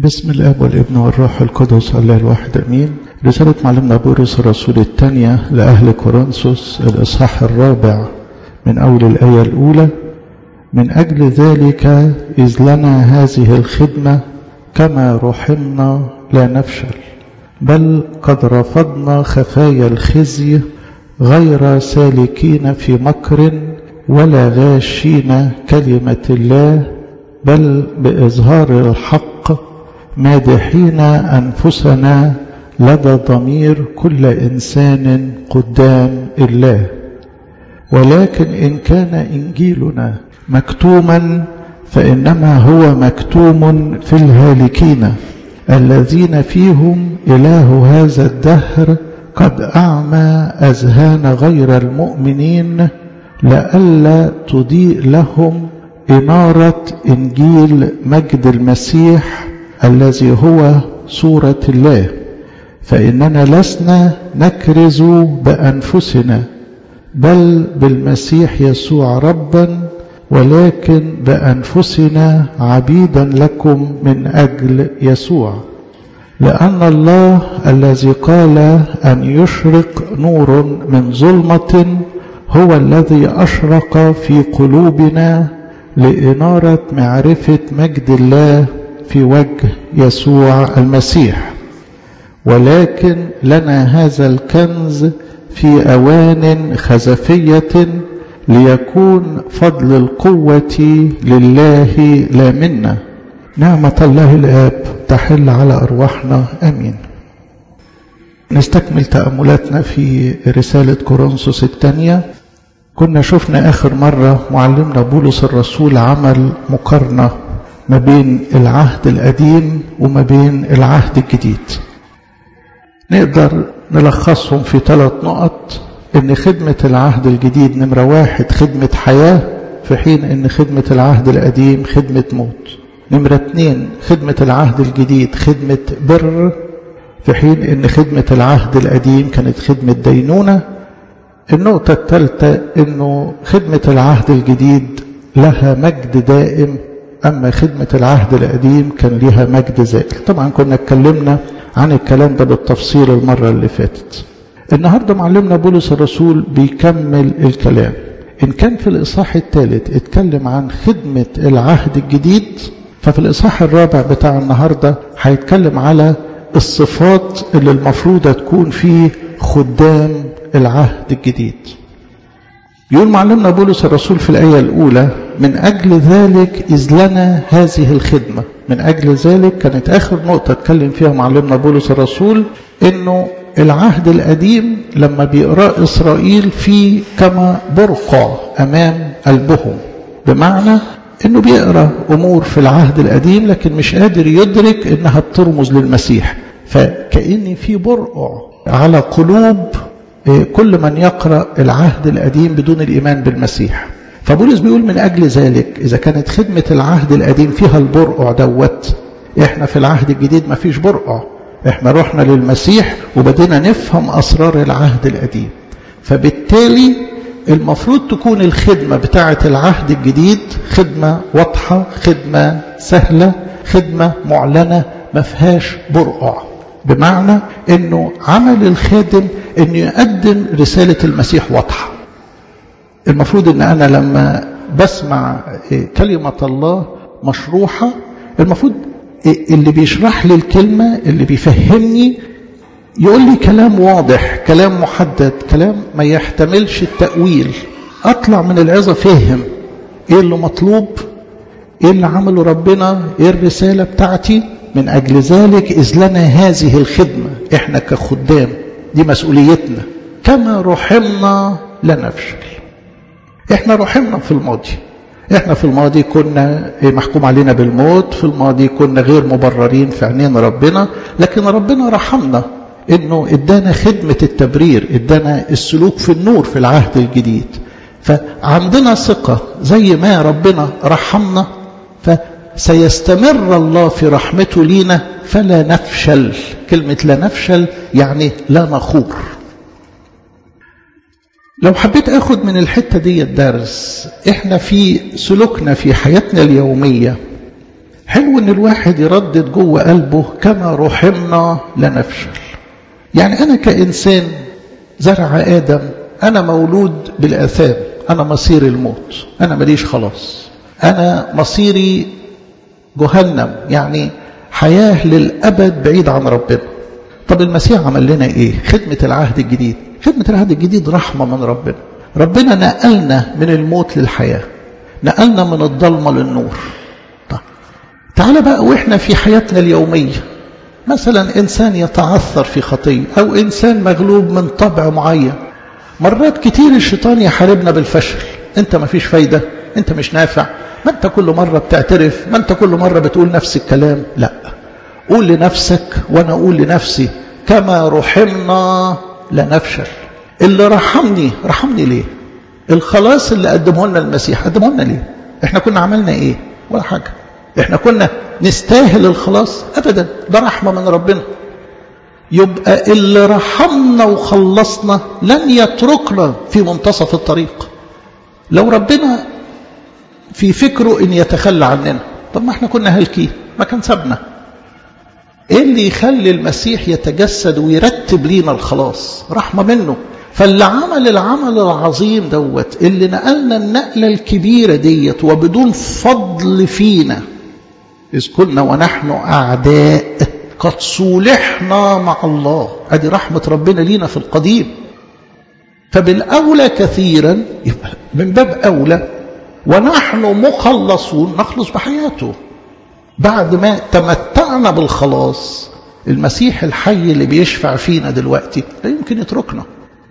بسم الاب والابن والروح القدس الله الواحد امين رساله معلمنا بولس الرسول الثانيه لاهل كورنثوس الاصحاح الرابع من اول الايه الاولى من اجل ذلك اذ لنا هذه الخدمه كما رحمنا لا نفشل بل قد رفضنا خفايا الخزي غير سالكين في مكر ولا غاشين كلمه الله بل باظهار الحق مادحين انفسنا لدى ضمير كل انسان قدام الله ولكن ان كان انجيلنا مكتوما فانما هو مكتوم في الهالكين الذين فيهم اله هذا الدهر قد اعمى اذهان غير المؤمنين لئلا تضيء لهم اناره انجيل مجد المسيح الذي هو صورة الله فإننا لسنا نكرز بأنفسنا بل بالمسيح يسوع ربا ولكن بأنفسنا عبيدا لكم من أجل يسوع لأن الله الذي قال أن يشرق نور من ظلمة هو الذي أشرق في قلوبنا لإنارة معرفة مجد الله في وجه يسوع المسيح ولكن لنا هذا الكنز في اوان خزفيه ليكون فضل القوه لله لا منا نعمه الله الاب تحل على ارواحنا امين نستكمل تاملاتنا في رساله كورنثوس الثانيه كنا شفنا اخر مره معلمنا بولس الرسول عمل مقارنه ما بين العهد القديم وما بين العهد الجديد نقدر نلخصهم في ثلاث نقط ان خدمة العهد الجديد نمرة واحد خدمة حياة في حين ان خدمة العهد القديم خدمة موت نمرة اتنين خدمة العهد الجديد خدمة بر في حين ان خدمة العهد القديم كانت خدمة دينونة النقطة الثالثة انه خدمة العهد الجديد لها مجد دائم أما خدمة العهد القديم كان لها مجد زائل طبعا كنا اتكلمنا عن الكلام ده بالتفصيل المرة اللي فاتت النهاردة معلمنا بولس الرسول بيكمل الكلام إن كان في الإصحاح الثالث اتكلم عن خدمة العهد الجديد ففي الإصحاح الرابع بتاع النهاردة هيتكلم على الصفات اللي المفروضة تكون في خدام العهد الجديد يقول معلمنا بولس الرسول في الآية الأولى من أجل ذلك إذ لنا هذه الخدمة من أجل ذلك كانت آخر نقطة اتكلم فيها معلمنا بولس الرسول إنه العهد القديم لما بيقرأ إسرائيل في كما برقع أمام قلبهم بمعنى إنه بيقرأ أمور في العهد القديم لكن مش قادر يدرك إنها بترمز للمسيح فكأن في برقع على قلوب كل من يقرأ العهد القديم بدون الإيمان بالمسيح فبولس بيقول من أجل ذلك إذا كانت خدمة العهد القديم فيها البرقع دوت إحنا في العهد الجديد ما فيش برقع إحنا رحنا للمسيح وبدينا نفهم أسرار العهد القديم فبالتالي المفروض تكون الخدمة بتاعة العهد الجديد خدمة واضحة خدمة سهلة خدمة معلنة ما فيهاش برقع بمعنى انه عمل الخادم انه يقدم رسالة المسيح واضحة المفروض ان انا لما بسمع كلمة الله مشروحة المفروض اللي بيشرح لي الكلمة اللي بيفهمني يقول لي كلام واضح كلام محدد كلام ما يحتملش التأويل اطلع من العظة فاهم ايه اللي مطلوب ايه اللي عمله ربنا ايه الرسالة بتاعتي من أجل ذلك إذ لنا هذه الخدمة إحنا كخدام دي مسؤوليتنا كما رحمنا لا نفشل إحنا رحمنا في الماضي إحنا في الماضي كنا محكوم علينا بالموت في الماضي كنا غير مبررين في عينين ربنا لكن ربنا رحمنا إنه إدانا خدمة التبرير إدانا السلوك في النور في العهد الجديد فعندنا ثقة زي ما ربنا رحمنا ف سيستمر الله في رحمته لينا فلا نفشل كلمة لا نفشل يعني لا نخور لو حبيت اخد من الحتة دي الدرس احنا في سلوكنا في حياتنا اليومية حلو ان الواحد يردد جوه قلبه كما رحمنا لا نفشل يعني انا كانسان زرع ادم انا مولود بالاثام انا مصير الموت انا ماليش خلاص انا مصيري جهنم يعني حياه للابد بعيد عن ربنا طب المسيح عمل لنا ايه خدمه العهد الجديد خدمه العهد الجديد رحمه من ربنا ربنا نقلنا من الموت للحياه نقلنا من الضلمه للنور طيب تعال بقى واحنا في حياتنا اليوميه مثلا انسان يتعثر في خطيه او انسان مغلوب من طبع معين مرات كتير الشيطان يحاربنا بالفشل انت ما فيش فايده انت مش نافع ما انت كل مره بتعترف ما انت كل مره بتقول نفس الكلام لا قول لنفسك وانا اقول لنفسي كما رحمنا لا نفشل اللي رحمني رحمني ليه الخلاص اللي قدمه لنا المسيح قدمه لنا ليه احنا كنا عملنا ايه ولا حاجه احنا كنا نستاهل الخلاص ابدا ده رحمه من ربنا يبقى اللي رحمنا وخلصنا لن يتركنا في منتصف الطريق لو ربنا في فكره ان يتخلى عننا طب ما احنا كنا هالكين ما كان سابنا ايه اللي يخلي المسيح يتجسد ويرتب لينا الخلاص رحمه منه فاللي عمل العمل العظيم دوت اللي نقلنا النقله الكبيره ديت وبدون فضل فينا اذ كنا ونحن اعداء قد صولحنا مع الله ادي رحمه ربنا لينا في القديم فبالاولى كثيرا يبقى من باب اولى ونحن مخلصون نخلص بحياته بعد ما تمتعنا بالخلاص المسيح الحي اللي بيشفع فينا دلوقتي لا يمكن يتركنا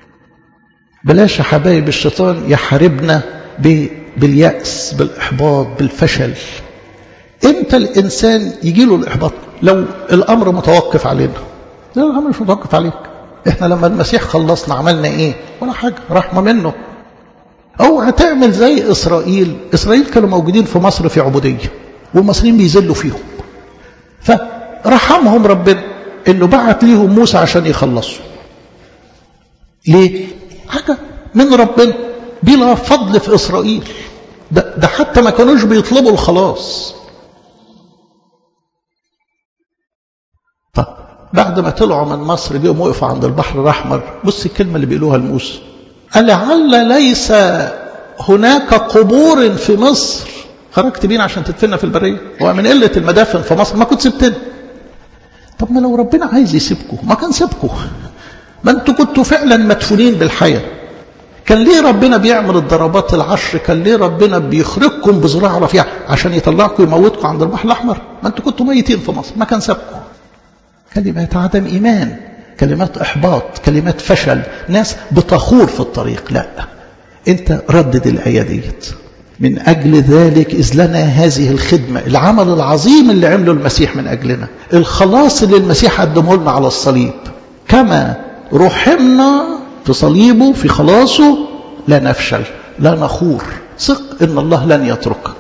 بلاش يا حبايب الشيطان يحاربنا باليأس بالإحباط بالفشل امتى الإنسان يجي له الإحباط لو الأمر متوقف علينا لا الأمر مش متوقف عليك احنا لما المسيح خلصنا عملنا ايه ولا حاجة رحمة منه او هتعمل زي اسرائيل اسرائيل كانوا موجودين في مصر في عبودية والمصريين بيذلوا فيهم فرحمهم ربنا انه بعت ليهم موسى عشان يخلصوا ليه حاجة من ربنا بلا فضل في اسرائيل ده, ده حتى ما كانوش بيطلبوا الخلاص طب بعد ما طلعوا من مصر جيهم وقفوا عند البحر الأحمر بص الكلمة اللي بيقولوها لموسى لعل ليس هناك قبور في مصر خرجت بينا عشان تدفننا في البرية ومن قلة المدافن في مصر ما كنت سبتنا طب ما لو ربنا عايز يسيبكم ما كان سيبكم ما انتوا كنتوا فعلا مدفونين بالحياة كان ليه ربنا بيعمل الضربات العشر كان ليه ربنا بيخرجكم بزراعة رفيعة عشان يطلعكم يموتكم عند البحر الأحمر ما انتوا كنتوا ميتين في مصر ما كان سابكم كلمات عدم إيمان كلمات إحباط كلمات فشل ناس بتخور في الطريق لا أنت ردد الآية ديت من أجل ذلك إذ لنا هذه الخدمة العمل العظيم اللي عمله المسيح من أجلنا الخلاص اللي المسيح قدمه لنا على الصليب كما رحمنا في صليبه في خلاصه لا نفشل لا نخور ثق ان الله لن يتركك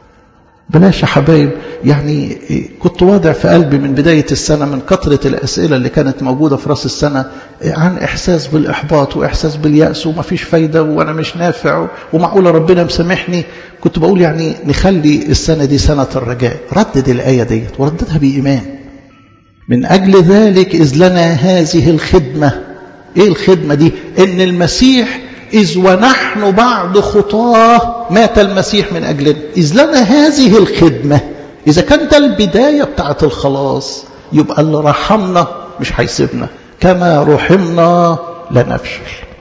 بلاش يا حبايب يعني كنت واضع في قلبي من بداية السنة من كثرة الأسئلة اللي كانت موجودة في رأس السنة عن إحساس بالإحباط وإحساس باليأس وما فيش فايدة وأنا مش نافع ومعقولة ربنا مسامحني كنت بقول يعني نخلي السنة دي سنة الرجاء ردد الآية ديت ورددها بإيمان من أجل ذلك إذ لنا هذه الخدمة إيه الخدمة دي إن المسيح إذ ونحن بعد خطاه مات المسيح من أجلنا إذ لنا هذه الخدمة إذا كان ده البداية بتاعت الخلاص يبقى اللي رحمنا مش هيسيبنا كما رحمنا لا نفشل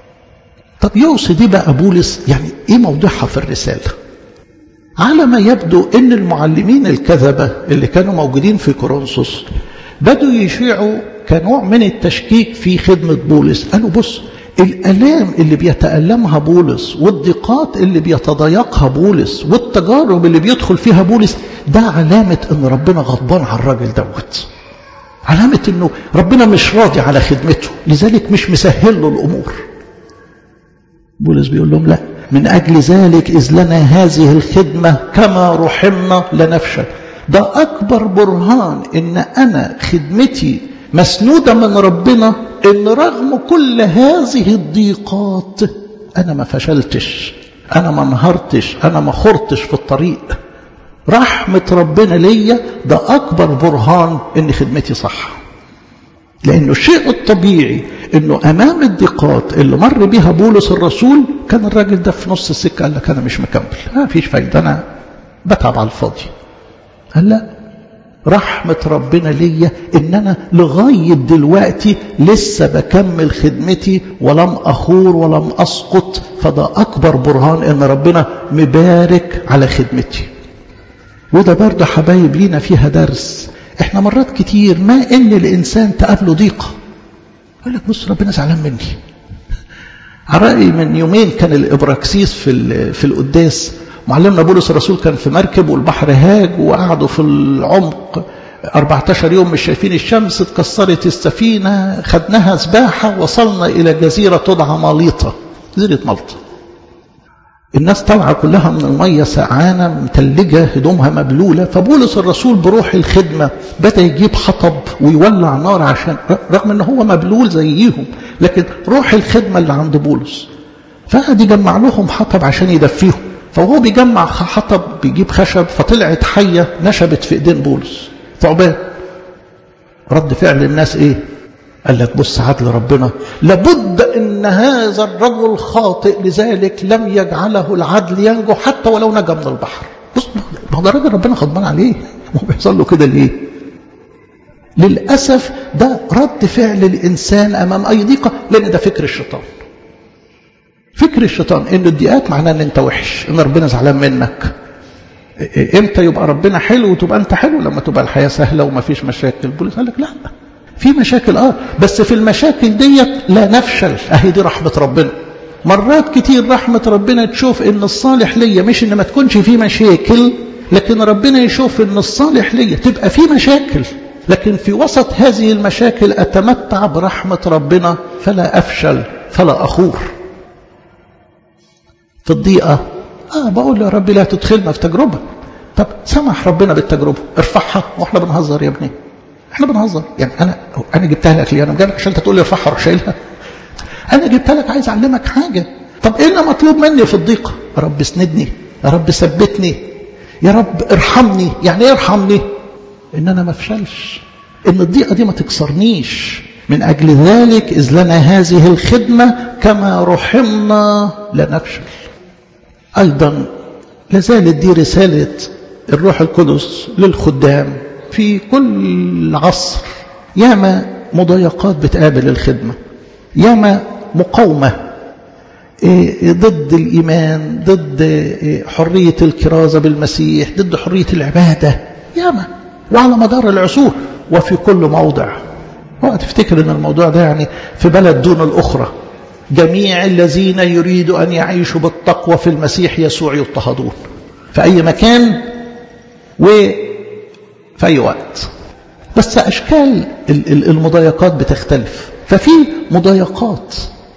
طب يوصي دي بقى بولس يعني ايه موضوعها في الرسالة على ما يبدو ان المعلمين الكذبة اللي كانوا موجودين في كورنثوس بدوا يشيعوا كنوع من التشكيك في خدمة بولس قالوا بص الألام اللي بيتألمها بولس والضيقات اللي بيتضايقها بولس والتجارب اللي بيدخل فيها بولس ده علامة ان ربنا غضبان على الراجل دوت علامة انه ربنا مش راضي على خدمته لذلك مش مسهل له الامور بولس بيقول لهم لا من اجل ذلك اذ لنا هذه الخدمة كما رحمنا لنفشل ده اكبر برهان ان انا خدمتي مسنودة من ربنا ان رغم كل هذه الضيقات انا ما فشلتش انا ما انهرتش انا ما خرتش في الطريق رحمة ربنا ليا ده أكبر برهان إن خدمتي صح لأنه الشيء الطبيعي إنه أمام الضيقات اللي مر بها بولس الرسول كان الراجل ده في نص السكة قال لك أنا مش مكمل ما فيش فايدة أنا بتعب على الفاضي قال لا رحمة ربنا ليا إن أنا لغاية دلوقتي لسه بكمل خدمتي ولم أخور ولم أسقط فده أكبر برهان إن ربنا مبارك على خدمتي وده برضه حبايب لينا فيها درس احنا مرات كتير ما ان الانسان تقابله ضيقه يقول لك بص ربنا زعلان مني على رأي من يومين كان الابراكسيس في في القداس معلمنا بولس الرسول كان في مركب والبحر هاج وقعدوا في العمق 14 يوم مش شايفين الشمس اتكسرت السفينة خدناها سباحة وصلنا إلى جزيرة تدعى ماليطة جزيرة مالطا الناس طالعة كلها من المية سقعانة متلجة هدومها مبلولة فبولس الرسول بروح الخدمة بدأ يجيب حطب ويولع نار عشان رغم ان هو مبلول زيهم لكن روح الخدمة اللي عند بولس فقعد يجمع لهم حطب عشان يدفيهم فهو بيجمع حطب بيجيب خشب فطلعت حية نشبت في ايدين بولس ثعبان رد فعل الناس ايه قال لك بص عدل ربنا لابد ان هذا الرجل خاطئ لذلك لم يجعله العدل ينجو حتى ولو نجا من البحر بص ما هو ده راجل ربنا غضبان عليه ما هو بيحصل له كده ليه للاسف ده رد فعل الانسان امام اي ضيقه لان ده فكر الشيطان فكر الشيطان ان الضيقات معناه ان انت وحش ان ربنا زعلان منك امتى يبقى ربنا حلو وتبقى انت حلو لما تبقى الحياه سهله وما فيش مشاكل بولس قال لك لا في مشاكل اه بس في المشاكل ديت لا نفشل اهي دي رحمه ربنا مرات كتير رحمه ربنا تشوف ان الصالح ليا مش ان ما تكونش في مشاكل لكن ربنا يشوف ان الصالح ليا تبقى في مشاكل لكن في وسط هذه المشاكل اتمتع برحمه ربنا فلا افشل فلا اخور في الضيقه اه بقول يا رب لا تدخلنا في تجربه طب سمح ربنا بالتجربه ارفعها واحنا بنهزر يا ابني احنا بنهزر يعني انا انا جبتها لك ليه انا جايبك عشان تقول لي ارفعها روح شايلها انا جبتها لك عايز اعلمك حاجه طب ايه اللي مطلوب مني في الضيقه يا رب اسندني يا رب ثبتني يا رب ارحمني يعني ايه ارحمني ان انا ما افشلش ان الضيقه دي ما تكسرنيش من اجل ذلك اذ لنا هذه الخدمه كما رحمنا لا نفشل ايضا لازالت دي رساله الروح القدس للخدام في كل عصر ياما مضايقات بتقابل الخدمة ياما مقاومة ضد الإيمان ضد حرية الكرازة بالمسيح ضد حرية العبادة ياما وعلى مدار العصور وفي كل موضع تفتكر ان الموضوع ده يعني في بلد دون الأخرى جميع الذين يريدوا أن يعيشوا بالتقوى في المسيح يسوع يضطهدون في أي مكان و في أي وقت بس أشكال المضايقات بتختلف ففي مضايقات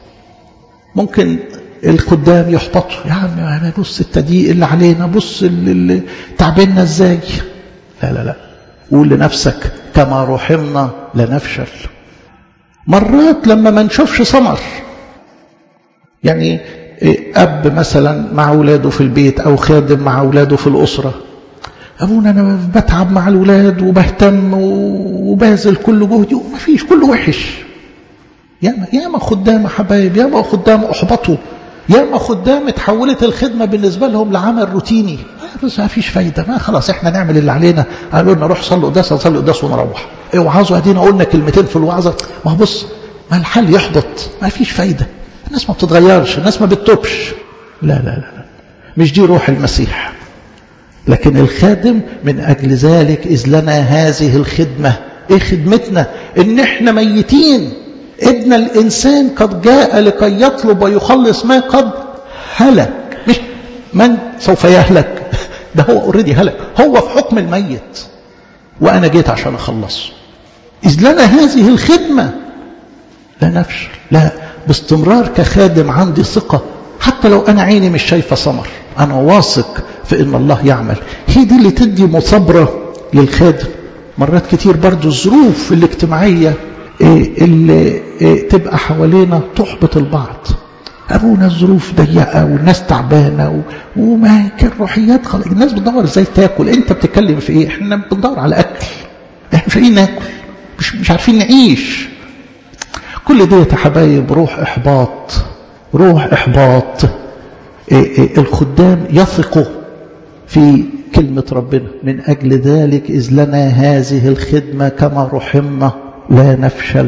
ممكن الخدام يحبطوا يا عم بص التضييق اللي علينا بص اللي تعبنا ازاي لا لا لا قول لنفسك كما رحمنا لا نفشل مرات لما ما نشوفش ثمر يعني أب مثلا مع أولاده في البيت أو خادم مع أولاده في الأسرة أبونا أنا بتعب مع الولاد وبهتم وباذل كل جهدي وما فيش كله وحش ياما ياما خدام حبايب ياما خدام أحبطوا ياما خدام اتحولت الخدمة بالنسبة لهم لعمل روتيني بس ما فيش فايدة ما خلاص احنا نعمل اللي علينا قالوا لنا روح صلي قداس نصلي قداس ونروح اوعظوا ادينا قلنا كلمتين في الوعظة ما بص ما الحل يحبط ما فيش فايدة الناس ما بتتغيرش الناس ما بتتوبش لا لا لا مش دي روح المسيح لكن الخادم من أجل ذلك إذ لنا هذه الخدمة إيه خدمتنا إن إحنا ميتين ابن الإنسان قد جاء لكي يطلب ويخلص ما قد هلك مش من سوف يهلك ده هو اوريدي هلك هو في حكم الميت وأنا جيت عشان أخلصه إذ لنا هذه الخدمة لا نفشل لا باستمرار كخادم عندي ثقة حتى لو أنا عيني مش شايفة ثمر أنا واثق في إن الله يعمل هي دي اللي تدي مثابرة للخادم مرات كتير برضو الظروف الاجتماعية اللي تبقى حوالينا تحبط البعض ابونا الظروف ضيقه والناس تعبانه و... وما كان روحيات خلاص الناس بتدور ازاي تاكل انت بتتكلم في ايه احنا بندور على اكل احنا مش لاقيين ناكل مش مش عارفين نعيش كل ديت يا حبايب روح احباط روح احباط إيه إيه الخدام يثقوا في كلمة ربنا من أجل ذلك إذ لنا هذه الخدمة كما رحمنا لا نفشل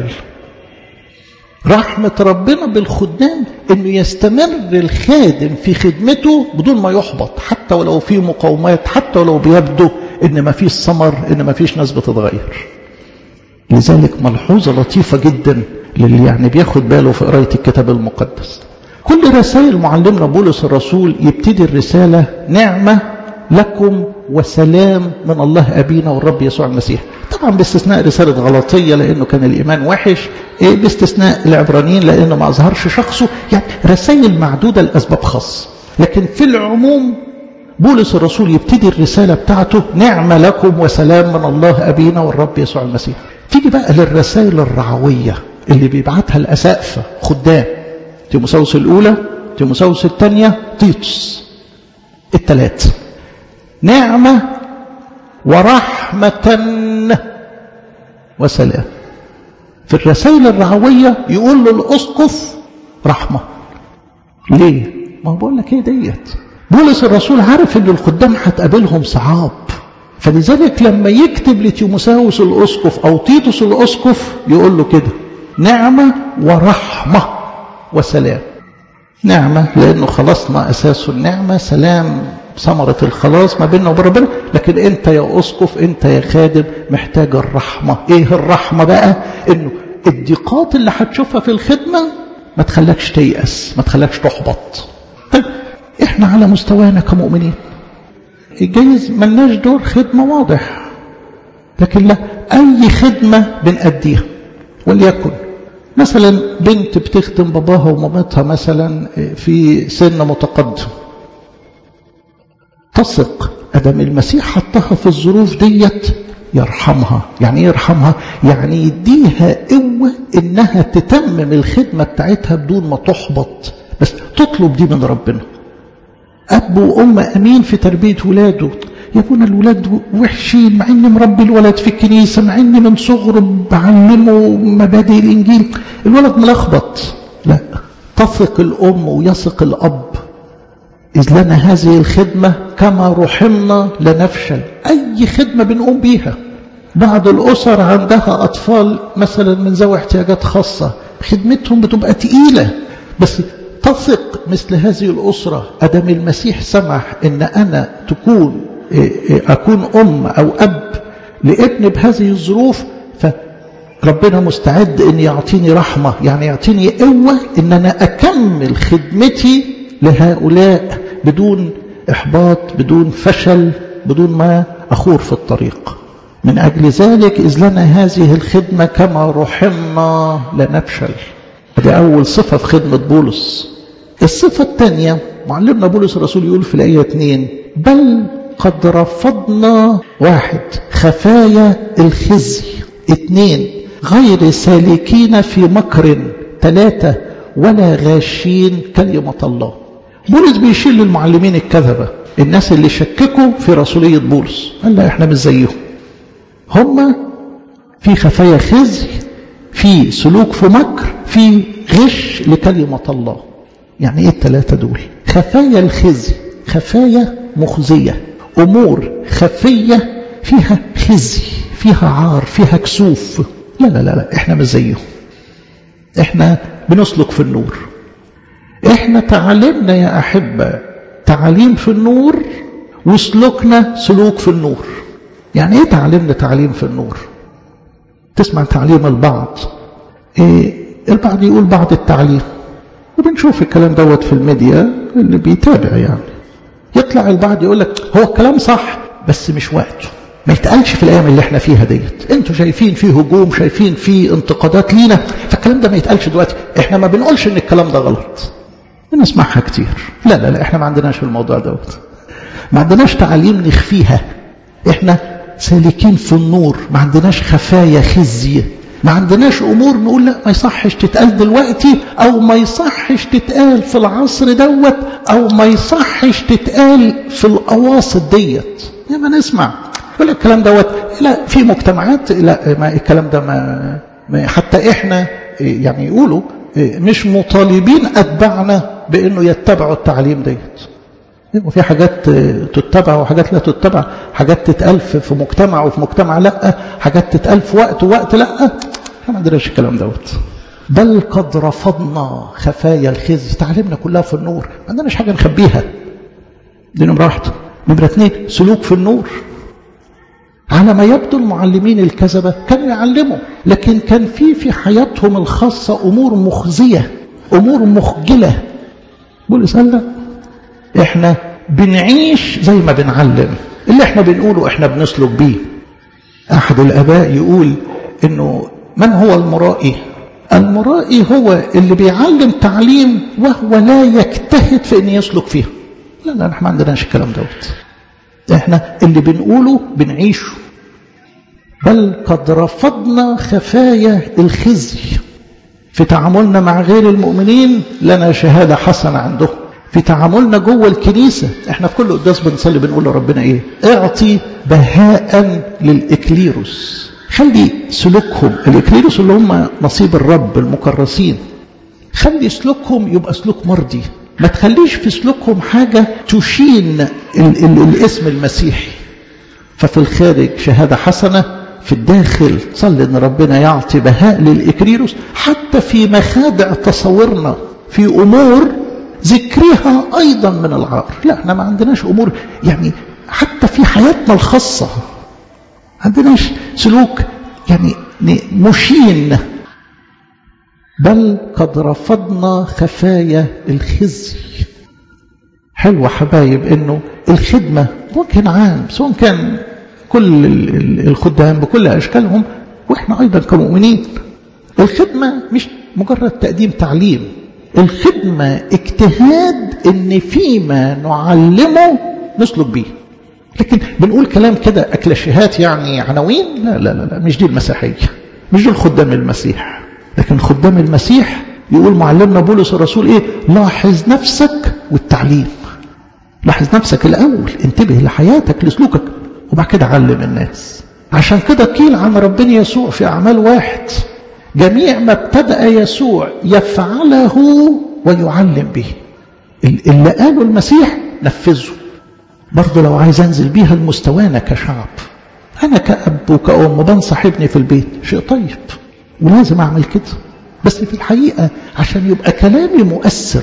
رحمة ربنا بالخدام أنه يستمر الخادم في خدمته بدون ما يحبط حتى ولو في مقاومات حتى ولو بيبدو أن ما فيش ثمر أن ما فيش ناس بتتغير لذلك ملحوظة لطيفة جدا للي يعني بياخد باله في قراية الكتاب المقدس كل رسائل معلمنا بولس الرسول يبتدي الرسالة نعمة لكم وسلام من الله أبينا والرب يسوع المسيح طبعا باستثناء رسالة غلطية لأنه كان الإيمان وحش إيه باستثناء العبرانيين لأنه ما أظهرش شخصه يعني رسائل معدودة لأسباب خاصة لكن في العموم بولس الرسول يبتدي الرسالة بتاعته نعمة لكم وسلام من الله أبينا والرب يسوع المسيح تيجي بقى للرسائل الرعوية اللي بيبعتها الأسقفة خدام تيموساوس الأولى تيموساوس الثانية تيتوس الثلاث نعمة ورحمة وسلام في الرسائل الرعوية يقول للأسقف رحمة ليه؟ ما هو بقول لك ايه ديت بولس الرسول عارف ان الخدام هتقابلهم صعاب فلذلك لما يكتب لتيموساوس الأسقف أو تيتوس الأسقف يقول له كده نعمة ورحمة وسلام نعمة لأنه خلصنا أساس النعمة سلام ثمرة الخلاص ما بيننا وبين ربنا لكن أنت يا أسقف أنت يا خادم محتاج الرحمة إيه الرحمة بقى إنه الضيقات اللي هتشوفها في الخدمة ما تخلكش تيأس ما تخلكش تحبط طيب إحنا على مستوانا كمؤمنين جايز ملناش دور خدمة واضح لكن لا أي خدمة بنأديها وليكن مثلا بنت بتخدم باباها ومامتها مثلا في سن متقدم تثق أدم المسيح حطها في الظروف ديت يرحمها يعني يرحمها يعني يديها قوة إنها تتمم الخدمة بتاعتها بدون ما تحبط بس تطلب دي من ربنا أب وأم أمين في تربية ولاده يا ابونا الولاد وحشين مع اني مربي الولد في الكنيسة مع اني من صغره بعلمه مبادئ الانجيل الولد ملخبط لا تثق الام ويثق الاب اذ لنا هذه الخدمة كما رحمنا لنفشل اي خدمة بنقوم بيها بعض الاسر عندها اطفال مثلا من ذوي احتياجات خاصة خدمتهم بتبقى تقيلة بس تثق مثل هذه الأسرة أدم المسيح سمح إن أنا تكون أكون أم أو أب لابن بهذه الظروف فربنا مستعد أن يعطيني رحمة يعني يعطيني قوة أن أنا أكمل خدمتي لهؤلاء بدون إحباط بدون فشل بدون ما أخور في الطريق من أجل ذلك إذ لنا هذه الخدمة كما رحمنا لا نفشل هذه أول صفة في خدمة بولس الصفة الثانية معلمنا بولس الرسول يقول في الآية 2 بل قد رفضنا واحد خفايا الخزي اثنين غير سالكين في مكر ثلاثة ولا غاشين كلمة الله بولس بيشيل للمعلمين الكذبة الناس اللي شككوا في رسولية بولس قال لا احنا مش زيهم هم في خفايا خزي في سلوك في مكر في غش لكلمة الله يعني ايه الثلاثة دول خفايا الخزي خفايا مخزية أمور خفية فيها خزي فيها عار فيها كسوف لا لا لا, لا. احنا مش زيهم احنا بنسلك في النور احنا تعلمنا يا أحبة تعليم في النور وسلوكنا سلوك في النور يعني ايه تعلمنا تعليم في النور تسمع تعليم البعض إيه البعض يقول بعض التعليم وبنشوف الكلام دوت في الميديا اللي بيتابع يعني يطلع البعض يقول لك هو الكلام صح بس مش وقته ما يتقالش في الايام اللي احنا فيها ديت انتوا شايفين فيه هجوم شايفين فيه انتقادات لينا فالكلام ده ما يتقالش دلوقتي احنا ما بنقولش ان الكلام ده غلط بنسمعها كتير لا لا لا احنا ما عندناش الموضوع دوت ما عندناش تعليم نخفيها احنا سالكين في النور ما عندناش خفايا خزي ما عندناش امور نقول لا ما يصحش تتقال دلوقتي او ما يصحش تتقال في العصر دوت او ما يصحش تتقال في الاواسط ديت ما نسمع يقول الكلام دوت لا في مجتمعات لا ما الكلام ده ما, ما حتى احنا يعني يقولوا مش مطالبين اتباعنا بانه يتبعوا التعليم ديت وفي حاجات تتبع وحاجات لا تتبع حاجات تتقال في مجتمع وفي مجتمع لا حاجات تتقال في وقت ووقت لا ما عندناش الكلام دوت بل قد رفضنا خفايا الخزي تعليمنا كلها في النور ما عندناش حاجه نخبيها دي نمره واحده نمره اثنين سلوك في النور على ما يبدو المعلمين الكذبة كانوا يعلموا لكن كان في في حياتهم الخاصة أمور مخزية أمور مخجلة بولس قال لا احنا بنعيش زي ما بنعلم اللي احنا بنقوله احنا بنسلك بيه احد الاباء يقول انه من هو المرائي المرائي هو اللي بيعلم تعليم وهو لا يجتهد في ان يسلك فيه لا لا احنا ما عندناش الكلام دوت احنا اللي بنقوله بنعيشه بل قد رفضنا خفايا الخزي في تعاملنا مع غير المؤمنين لنا شهادة حسنة عندهم في تعاملنا جوه الكنيسة احنا في كل قداس بنصلي بنقول لربنا ايه اعطي بهاء للإكليروس خلي سلوكهم الإكليروس اللي هم نصيب الرب المكرسين خلي سلوكهم يبقى سلوك مرضي ما تخليش في سلوكهم حاجة تشين ال ال الاسم المسيحي ففي الخارج شهادة حسنة في الداخل صلي ان ربنا يعطي بهاء للإكريروس حتى في مخادع تصورنا في أمور ذكرها أيضا من العار لا احنا ما عندناش أمور يعني حتى في حياتنا الخاصة عندناش سلوك يعني مشين بل قد رفضنا خفايا الخزي حلوة حبايب انه الخدمة ممكن عام سواء كان كل الخدام بكل اشكالهم واحنا ايضا كمؤمنين الخدمة مش مجرد تقديم تعليم الخدمة اجتهاد ان فيما نعلمه نسلك بيه لكن بنقول كلام كده اكلاشيهات يعني عناوين لا لا لا, لا مش دي المسيحية مش دي الخدام المسيح لكن خدام المسيح يقول معلمنا بولس الرسول ايه لاحظ نفسك والتعليم لاحظ نفسك الاول انتبه لحياتك لسلوكك وبعد كده علم الناس عشان كده قيل عن ربنا يسوع في اعمال واحد جميع ما ابتدأ يسوع يفعله ويعلم به اللي قاله المسيح نفذه برضه لو عايز انزل بيها لمستوانا كشعب انا كأب وكأم بنصح ابني في البيت شيء طيب ولازم اعمل كده بس في الحقيقة عشان يبقى كلامي مؤثر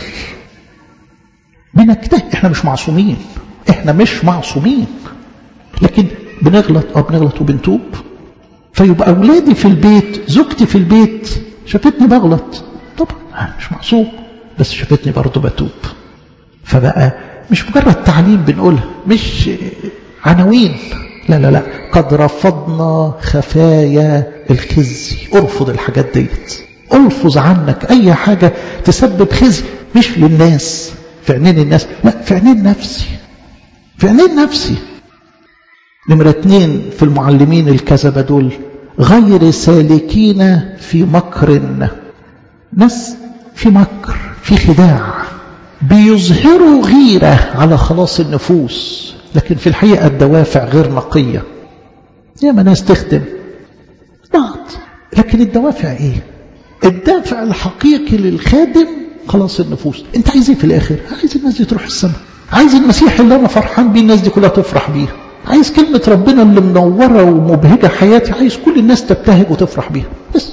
بنجتهد احنا مش معصومين احنا مش معصومين لكن بنغلط اه بنغلط وبنتوب فيبقى اولادي في البيت زوجتي في البيت شافتني بغلط طبعا مش معصوم بس شافتني برضه بتوب فبقى مش مجرد تعليم بنقولها مش عناوين لا لا لا قد رفضنا خفايا الخزي ارفض الحاجات ديت الفظ عنك اي حاجة تسبب خزي مش للناس في عينين الناس لا في عينين نفسي في عينين نفسي نمرة اتنين في المعلمين الكذبة دول غير سالكين في مكر ناس في مكر في خداع بيظهروا غيرة على خلاص النفوس لكن في الحقيقة الدوافع غير نقية ياما ناس تخدم بعض لكن الدوافع ايه الدافع الحقيقي للخادم خلاص النفوس انت عايز ايه في الاخر عايز الناس دي تروح السماء عايز المسيح اللي انا فرحان بيه الناس دي كلها تفرح بيه عايز كلمة ربنا اللي منورة ومبهجة حياتي عايز كل الناس تبتهج وتفرح بيها بس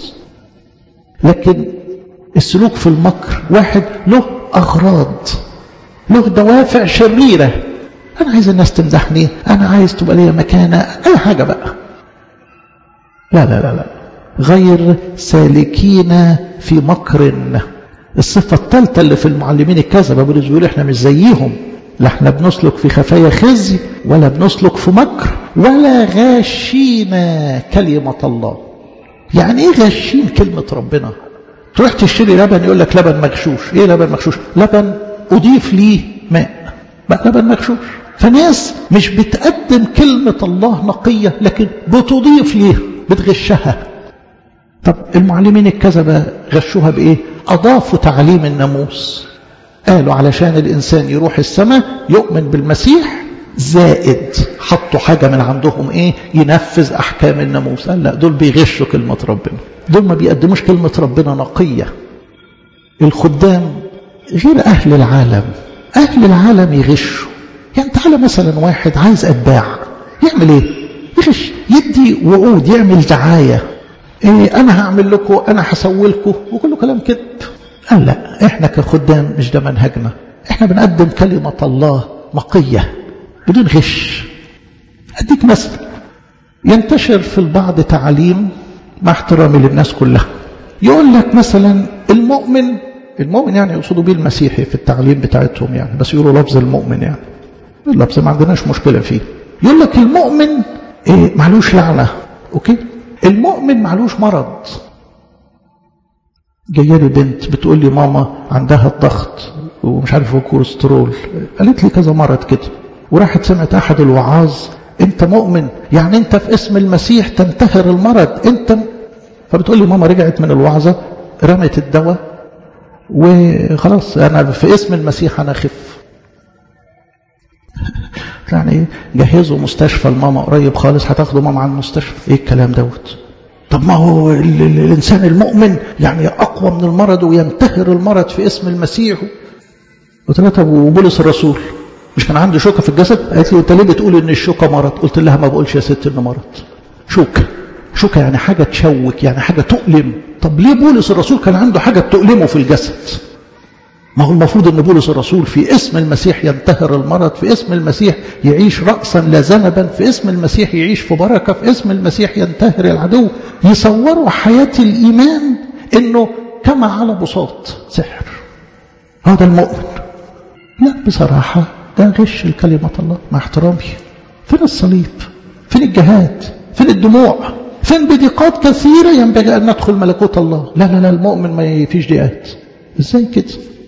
لكن السلوك في المكر واحد له أغراض له دوافع شريرة أنا عايز الناس تمدحني أنا عايز تبقى لي مكانة أي حاجة بقى لا لا لا لا غير سالكين في مكر الصفة الثالثة اللي في المعلمين الكذبة بيقولوا احنا مش زيهم لا احنا بنسلك في خفايا خزي ولا بنسلك في مكر ولا غاشين كلمة الله يعني ايه غاشين كلمة ربنا تروح تشتري لبن يقول لك لبن مغشوش ايه لبن مغشوش لبن اضيف ليه ماء بقى لبن مغشوش فناس مش بتقدم كلمة الله نقية لكن بتضيف ليه بتغشها طب المعلمين الكذبة غشوها بإيه أضافوا تعليم الناموس قالوا علشان الإنسان يروح السماء يؤمن بالمسيح زائد حطوا حاجة من عندهم إيه ينفذ أحكام الناموس قال لا دول بيغشوا كلمة ربنا دول ما بيقدموش كلمة ربنا نقية الخدام غير أهل العالم أهل العالم يغشوا يعني تعالى مثلا واحد عايز أتباع يعمل إيه يغش يدي وعود يعمل دعاية إيه أنا هعمل لكم أنا هسوي لكم وكله كلام كذب قال لا إحنا كخدام مش ده منهجنا إحنا بنقدم كلمة الله نقية بدون غش أديك مثل ينتشر في البعض تعليم مع احترامي للناس كلها يقول لك مثلا المؤمن المؤمن يعني يقصدوا بيه المسيحي في التعليم بتاعتهم يعني بس يقولوا لفظ المؤمن يعني اللفظ ما عندناش مشكلة فيه يقول لك المؤمن إيه معلوش لعنة أوكي المؤمن معلوش مرض جايه لي بنت بتقول لي ماما عندها الضغط ومش عارف الكوليسترول قالت لي كذا مرض كده وراحت سمعت احد الوعاظ انت مؤمن يعني انت في اسم المسيح تنتهر المرض انت فبتقول لي ماما رجعت من الوعظه رمت الدواء وخلاص انا في اسم المسيح انا اخف يعني جهزوا مستشفى الماما قريب خالص هتاخدوا ماما على المستشفى ايه الكلام دوت طب ما هو ال ال الانسان المؤمن يعني اقوى من المرض وينتهر المرض في اسم المسيح قلت لها طب وبولس الرسول مش كان عنده شوكه في الجسد قالت لي انت ليه بتقول ان الشوكه مرض قلت لها ما بقولش يا ست انه مرض شوكه شوكه يعني حاجه تشوك يعني حاجه تؤلم طب ليه بولس الرسول كان عنده حاجه بتؤلمه في الجسد ما هو المفروض ان بولس الرسول في اسم المسيح ينتهر المرض في اسم المسيح يعيش رأسا لا ذنبا في اسم المسيح يعيش في بركة في اسم المسيح ينتهر العدو يصوروا حياة الإيمان انه كما على بساط سحر هذا المؤمن لا بصراحة ده غش لكلمة الله مع احترامي فين الصليب فين الجهاد فين الدموع فين بضيقات كثيرة ينبغي أن ندخل ملكوت الله لا لا لا المؤمن ما فيش ضيقات ازاي كده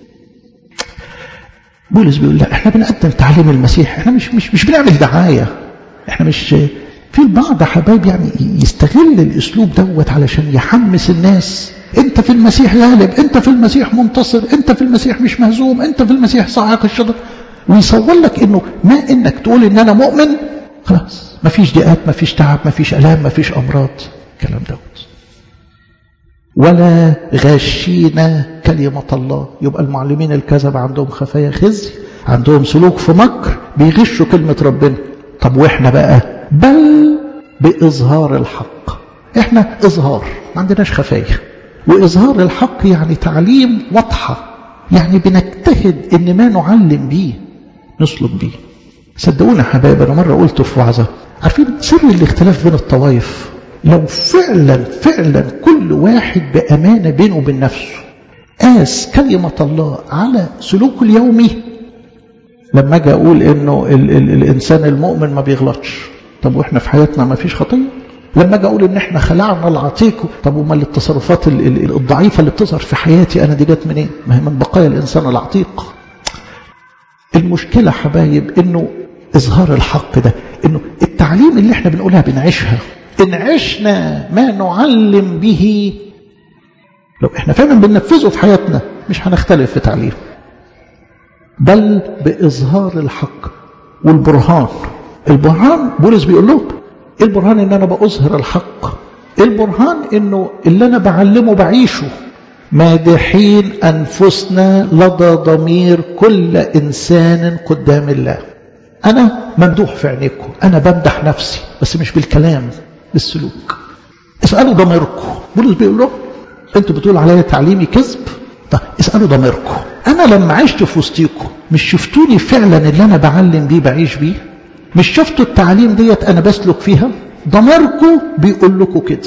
بولس بيقول لا احنا بنقدم تعليم المسيح احنا مش مش مش بنعمل دعايه احنا مش في البعض حبايب يعني يستغل الاسلوب دوت علشان يحمس الناس انت في المسيح غالب انت في المسيح منتصر انت في المسيح مش مهزوم انت في المسيح صاعق الشجر ويصور لك انه ما انك تقول ان انا مؤمن خلاص مفيش ضيقات مفيش تعب مفيش الام مفيش امراض الكلام دوت ولا غاشين كلمة الله يبقى المعلمين الكذب عندهم خفايا خزي عندهم سلوك في مكر بيغشوا كلمة ربنا طب واحنا بقى بل بإظهار الحق احنا إظهار ما عندناش خفايا وإظهار الحق يعني تعليم واضحة يعني بنجتهد ان ما نعلم بيه نسلك بيه صدقونا حبايب انا مرة قلت في وعظة عارفين سر الاختلاف بين الطوائف لو فعلا فعلا كل واحد بأمانة بينه وبين نفسه قاس كلمة الله على سلوكه اليومي لما اجي اقول انه ال ال الانسان المؤمن ما بيغلطش طب واحنا في حياتنا ما فيش خطيه لما اجي اقول ان احنا خلعنا العتيق طب امال التصرفات ال ال الضعيفه اللي بتظهر في حياتي انا دي جت منين؟ ما هي من بقايا الانسان العتيق. المشكله حبايب انه اظهار الحق ده انه التعليم اللي احنا بنقولها بنعيشها ان عشنا ما نعلم به لو احنا فعلا بننفذه في حياتنا مش هنختلف في تعليم بل بإظهار الحق والبرهان البرهان بولس بيقول لهم البرهان ان انا بأظهر الحق البرهان انه اللي انا بعلمه بعيشه مادحين انفسنا لدى ضمير كل انسان قدام الله انا ممدوح في عينيكم انا بمدح نفسي بس مش بالكلام بالسلوك اسالوا ضميركم بولس بيقول لهم انتوا بتقولوا عليا تعليمي كذب طب اسالوا ضميركم انا لما عشت في وسطيكم مش شفتوني فعلا اللي انا بعلم بيه بعيش بيه مش شفتوا التعليم ديت انا بسلك فيها ضميركم بيقول لكم كده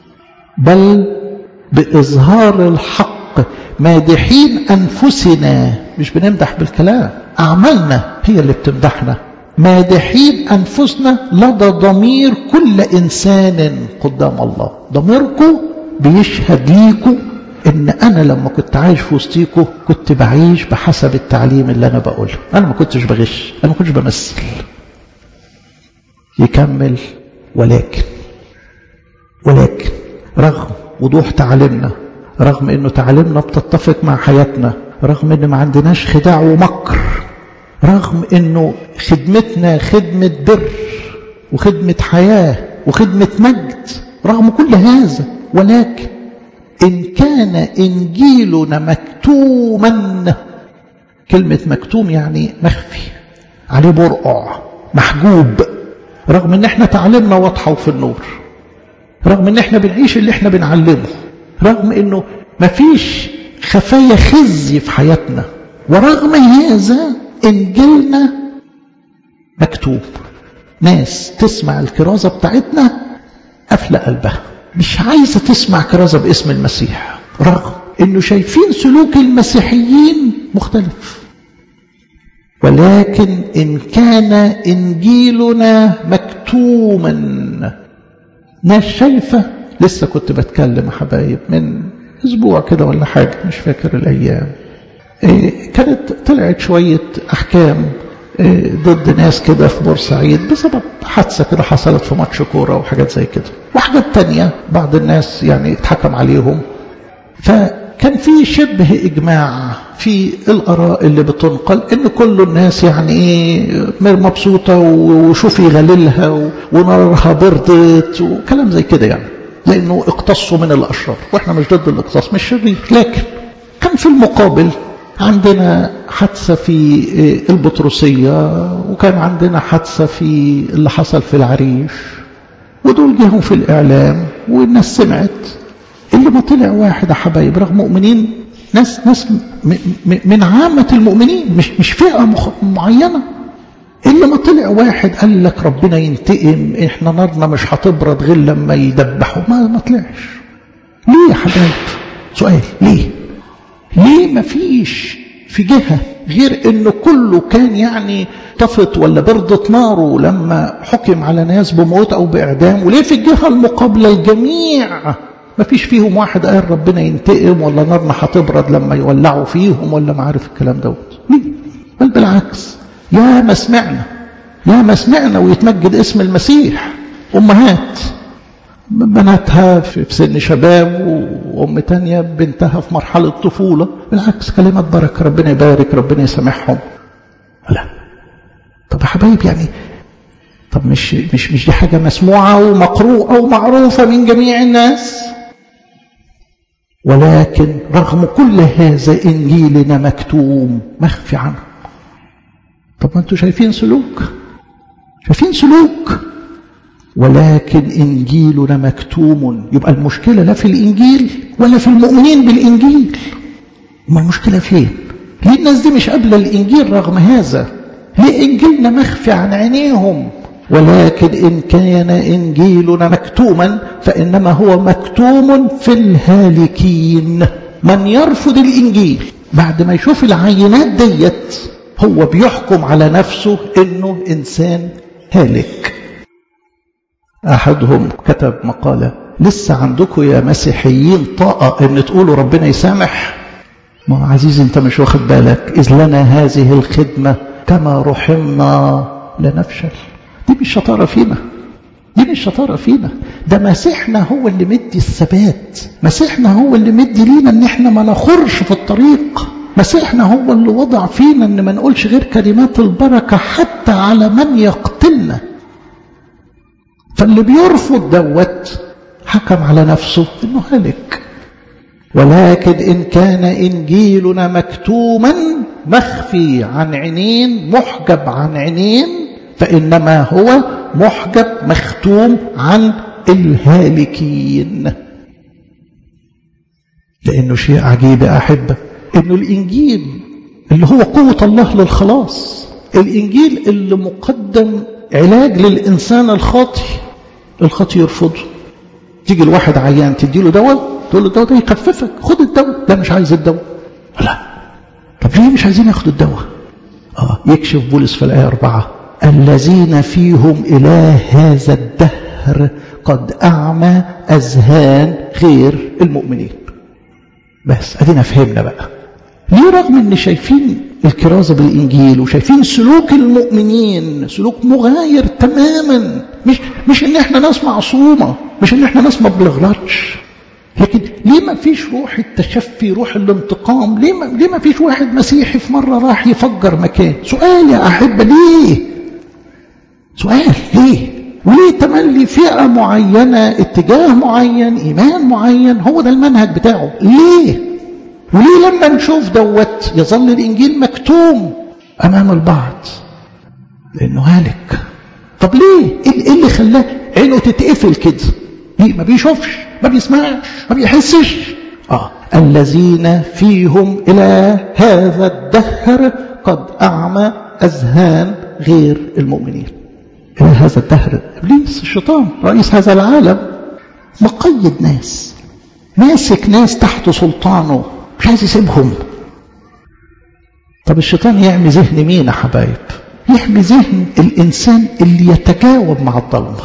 بل باظهار الحق مادحين انفسنا مش بنمدح بالكلام اعمالنا هي اللي بتمدحنا مادحين أنفسنا لدى ضمير كل إنسان قدام الله ضميركم بيشهد ليكم إن أنا لما كنت عايش في وسطيكم كنت بعيش بحسب التعليم اللي أنا بقوله أنا ما كنتش بغش أنا ما كنتش بمثل يكمل ولكن ولكن رغم وضوح تعليمنا رغم انه تعليمنا بتتفق مع حياتنا رغم ان ما عندناش خداع ومكر رغم انه خدمتنا خدمة بر وخدمة حياة وخدمة مجد رغم كل هذا ولكن إن كان إنجيلنا مكتوما كلمة مكتوم يعني مخفي عليه برقع محجوب رغم ان احنا تعلمنا واضحة وفي النور رغم ان احنا بنعيش اللي احنا بنعلمه رغم انه مفيش خفايا خزي في حياتنا ورغم هذا انجيلنا مكتوب ناس تسمع الكرازة بتاعتنا قافلة قلبها مش عايزة تسمع كرازة باسم المسيح رغم انه شايفين سلوك المسيحيين مختلف ولكن ان كان انجيلنا مكتوما ناس شايفة لسه كنت بتكلم يا حبايب من اسبوع كده ولا حاجة مش فاكر الايام إيه كانت طلعت شوية احكام إيه ضد ناس كده في بورسعيد بسبب حادثة كده حصلت في ماتش كورة وحاجات زي كده وحاجات تانية بعض الناس يعني اتحكم عليهم فكان في شبه إجماع في الآراء اللي بتنقل إن كل الناس يعني إيه مبسوطة وشوفي غليلها ونارها بردت وكلام زي كده يعني لأنه اقتصوا من الأشرار وإحنا مش ضد الاقتصاص مش شرير لكن كان في المقابل عندنا حادثة في البطرسية وكان عندنا حادثة في اللي حصل في العريش ودول جاهم في الإعلام والناس سمعت اللي ما طلع واحد يا حبايب رغم مؤمنين ناس ناس من عامة المؤمنين مش مش فئة معينة اللي ما طلع واحد قال لك ربنا ينتقم احنا نارنا مش هتبرد غير لما يدبحوا ما ما طلعش ليه يا حبايب سؤال ليه ليه ما فيش في جهة غير انه كله كان يعني طفت ولا بردت ناره لما حكم على ناس بموت او باعدام وليه في الجهة المقابلة الجميع ما فيش فيهم واحد قال ربنا ينتقم ولا نارنا هتبرد لما يولعوا فيهم ولا ما عارف الكلام دوت ليه بل بالعكس يا ما سمعنا يا ما سمعنا ويتمجد اسم المسيح امهات بناتها في سن شباب وام تانية بنتها في مرحلة طفولة بالعكس كلمات بركة ربنا يبارك ربنا يسامحهم لا طب يا حبايب يعني طب مش مش مش دي حاجة مسموعة ومقروءة ومعروفة من جميع الناس ولكن رغم كل هذا إنجيلنا مكتوم مخفي عنه طب ما انتوا شايفين سلوك شايفين سلوك ولكن إنجيلنا مكتوم يبقى المشكلة لا في الإنجيل ولا في المؤمنين بالإنجيل ما المشكلة فين ليه الناس دي مش قابلة الإنجيل رغم هذا ليه إنجيلنا مخفي عن عينيهم ولكن إن كان إنجيلنا مكتوما فإنما هو مكتوم في الهالكين من يرفض الإنجيل بعد ما يشوف العينات ديت هو بيحكم على نفسه إنه إنسان هالك أحدهم كتب مقالة لسه عندكم يا مسيحيين طاقة إن تقولوا ربنا يسامح ما عزيزي أنت مش واخد بالك إذ لنا هذه الخدمة كما رحمنا لا نفشل دي مش شطارة فينا دي مش شطارة فينا ده مسيحنا هو اللي مدي الثبات مسيحنا هو اللي مدي لينا ان احنا ما نخرش في الطريق مسيحنا هو اللي وضع فينا ان ما نقولش غير كلمات البركة حتى على من يقتلنا فاللي بيرفض دوت حكم على نفسه انه هلك ولكن ان كان انجيلنا مكتوما مخفي عن عينين محجب عن عينين فانما هو محجب مختوم عن الهالكين لانه شيء عجيب يا احبه انه الانجيل اللي هو قوه الله للخلاص الانجيل اللي مقدم علاج للإنسان الخاطي الخاطي يرفضه تيجي الواحد عيان تديله دواء تقول له الدواء ده يخففك خد الدواء لا مش عايز الدواء لا طب ليه مش عايزين ياخدوا الدواء اه يكشف بولس في الآية أربعة الذين فيهم إله هذا الدهر قد أعمى أذهان غير المؤمنين بس أدينا فهمنا بقى ليه رغم ان شايفين الكرازة بالإنجيل وشايفين سلوك المؤمنين سلوك مغاير تماما مش, مش ان احنا ناس معصومة مش ان احنا ناس ما بنغلطش لكن ليه ما فيش روح التشفي روح الانتقام ليه ما, ليه ما فيش واحد مسيحي في مرة راح يفجر مكان سؤال يا أحبة ليه سؤال ليه وليه تملي فئة معينة اتجاه معين إيمان معين هو ده المنهج بتاعه ليه وليه لما نشوف دوت يظل الإنجيل مكتوم أمام البعض لأنه هالك طب ليه ايه اللي خلاه عينه تتقفل كده ليه ما بيشوفش ما بيسمعش ما بيحسش آه. الذين فيهم إلى هذا الدهر قد أعمى أذهان غير المؤمنين إلى هذا الدهر إبليس الشيطان رئيس هذا العالم مقيد ناس ماسك ناس تحت سلطانه مش عايز يسيبهم طب الشيطان يعمي ذهن مين يا حبايب يحمي ذهن الإنسان اللي يتجاوب مع الظلمة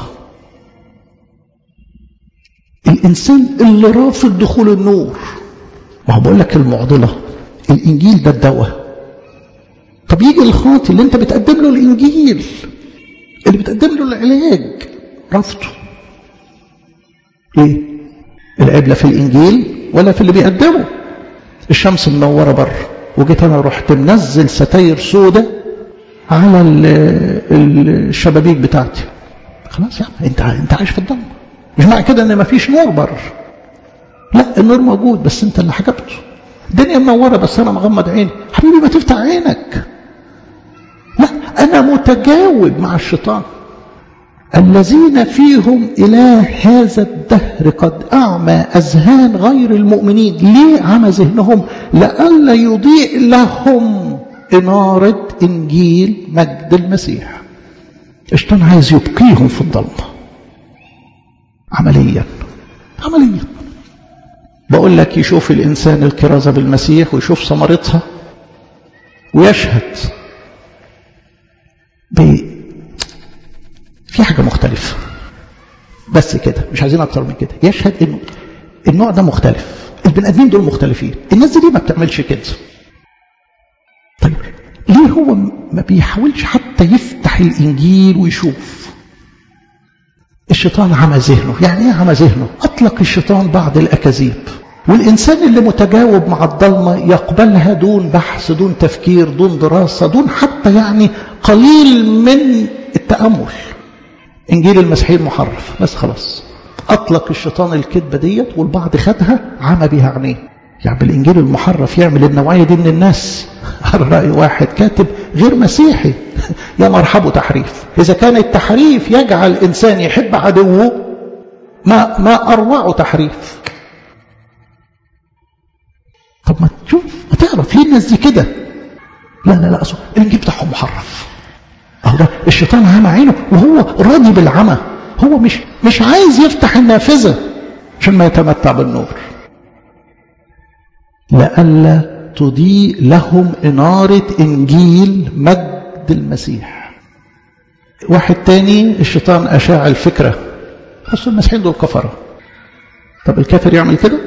الإنسان اللي رافض دخول النور ما هو بقول لك المعضلة الإنجيل ده الدواء طب يجي الخاطي اللي أنت بتقدم له الإنجيل اللي بتقدم له العلاج رفضه إيه؟ العيب لا في الإنجيل ولا في اللي بيقدمه الشمس منورة بره وجيت أنا رحت منزل ستاير سودة على الشبابيك بتاعتي خلاص يا عم انت انت عايش في الضلمه مش معنى كده ان مفيش نور بره لا النور موجود بس انت اللي حجبته الدنيا منوره بس انا مغمض عيني حبيبي ما تفتح عينك لا انا متجاوب مع الشيطان الذين فيهم إلى هذا الدهر قد أعمى أذهان غير المؤمنين ليه عمى ذهنهم لئلا يضيء لهم إنارة إنجيل مجد المسيح الشيطان عايز يبقيهم في الضلمة عمليا عمليا بقول لك يشوف الإنسان الكرازة بالمسيح ويشوف ثمرتها ويشهد ب... في حاجة مختلفة بس كده مش عايزين أكتر من كده يشهد إنه النوع ده مختلف البني آدمين دول مختلفين الناس دي ما بتعملش كده طيب ليه هو ما بيحاولش حتى يفتح الإنجيل ويشوف الشيطان عمى ذهنه يعني ايه عمى ذهنه أطلق الشيطان بعض الأكاذيب والإنسان اللي متجاوب مع الضلمة يقبلها دون بحث دون تفكير دون دراسة دون حتى يعني قليل من التأمل إنجيل المسيحيين محرف بس خلاص أطلق الشيطان الكذبة ديت والبعض خدها عمى بها عينيه يعني بالإنجيل المحرف يعمل النوعية دي من الناس على رأي واحد كاتب غير مسيحي يا مرحبا تحريف إذا كان التحريف يجعل إنسان يحب عدوه ما ما أروع تحريف طب ما تشوف ما تعرف ليه الناس دي كده لا لا لا أصلا الإنجيل بتاعهم محرف أهو ده الشيطان عمى عينه وهو راضي بالعمى هو مش مش عايز يفتح النافذة عشان ما يتمتع بالنور لئلا تضيء لهم إنارة إنجيل مجد المسيح واحد تاني الشيطان أشاع الفكرة بس المسيحيين دول كفرة طب الكافر يعمل كده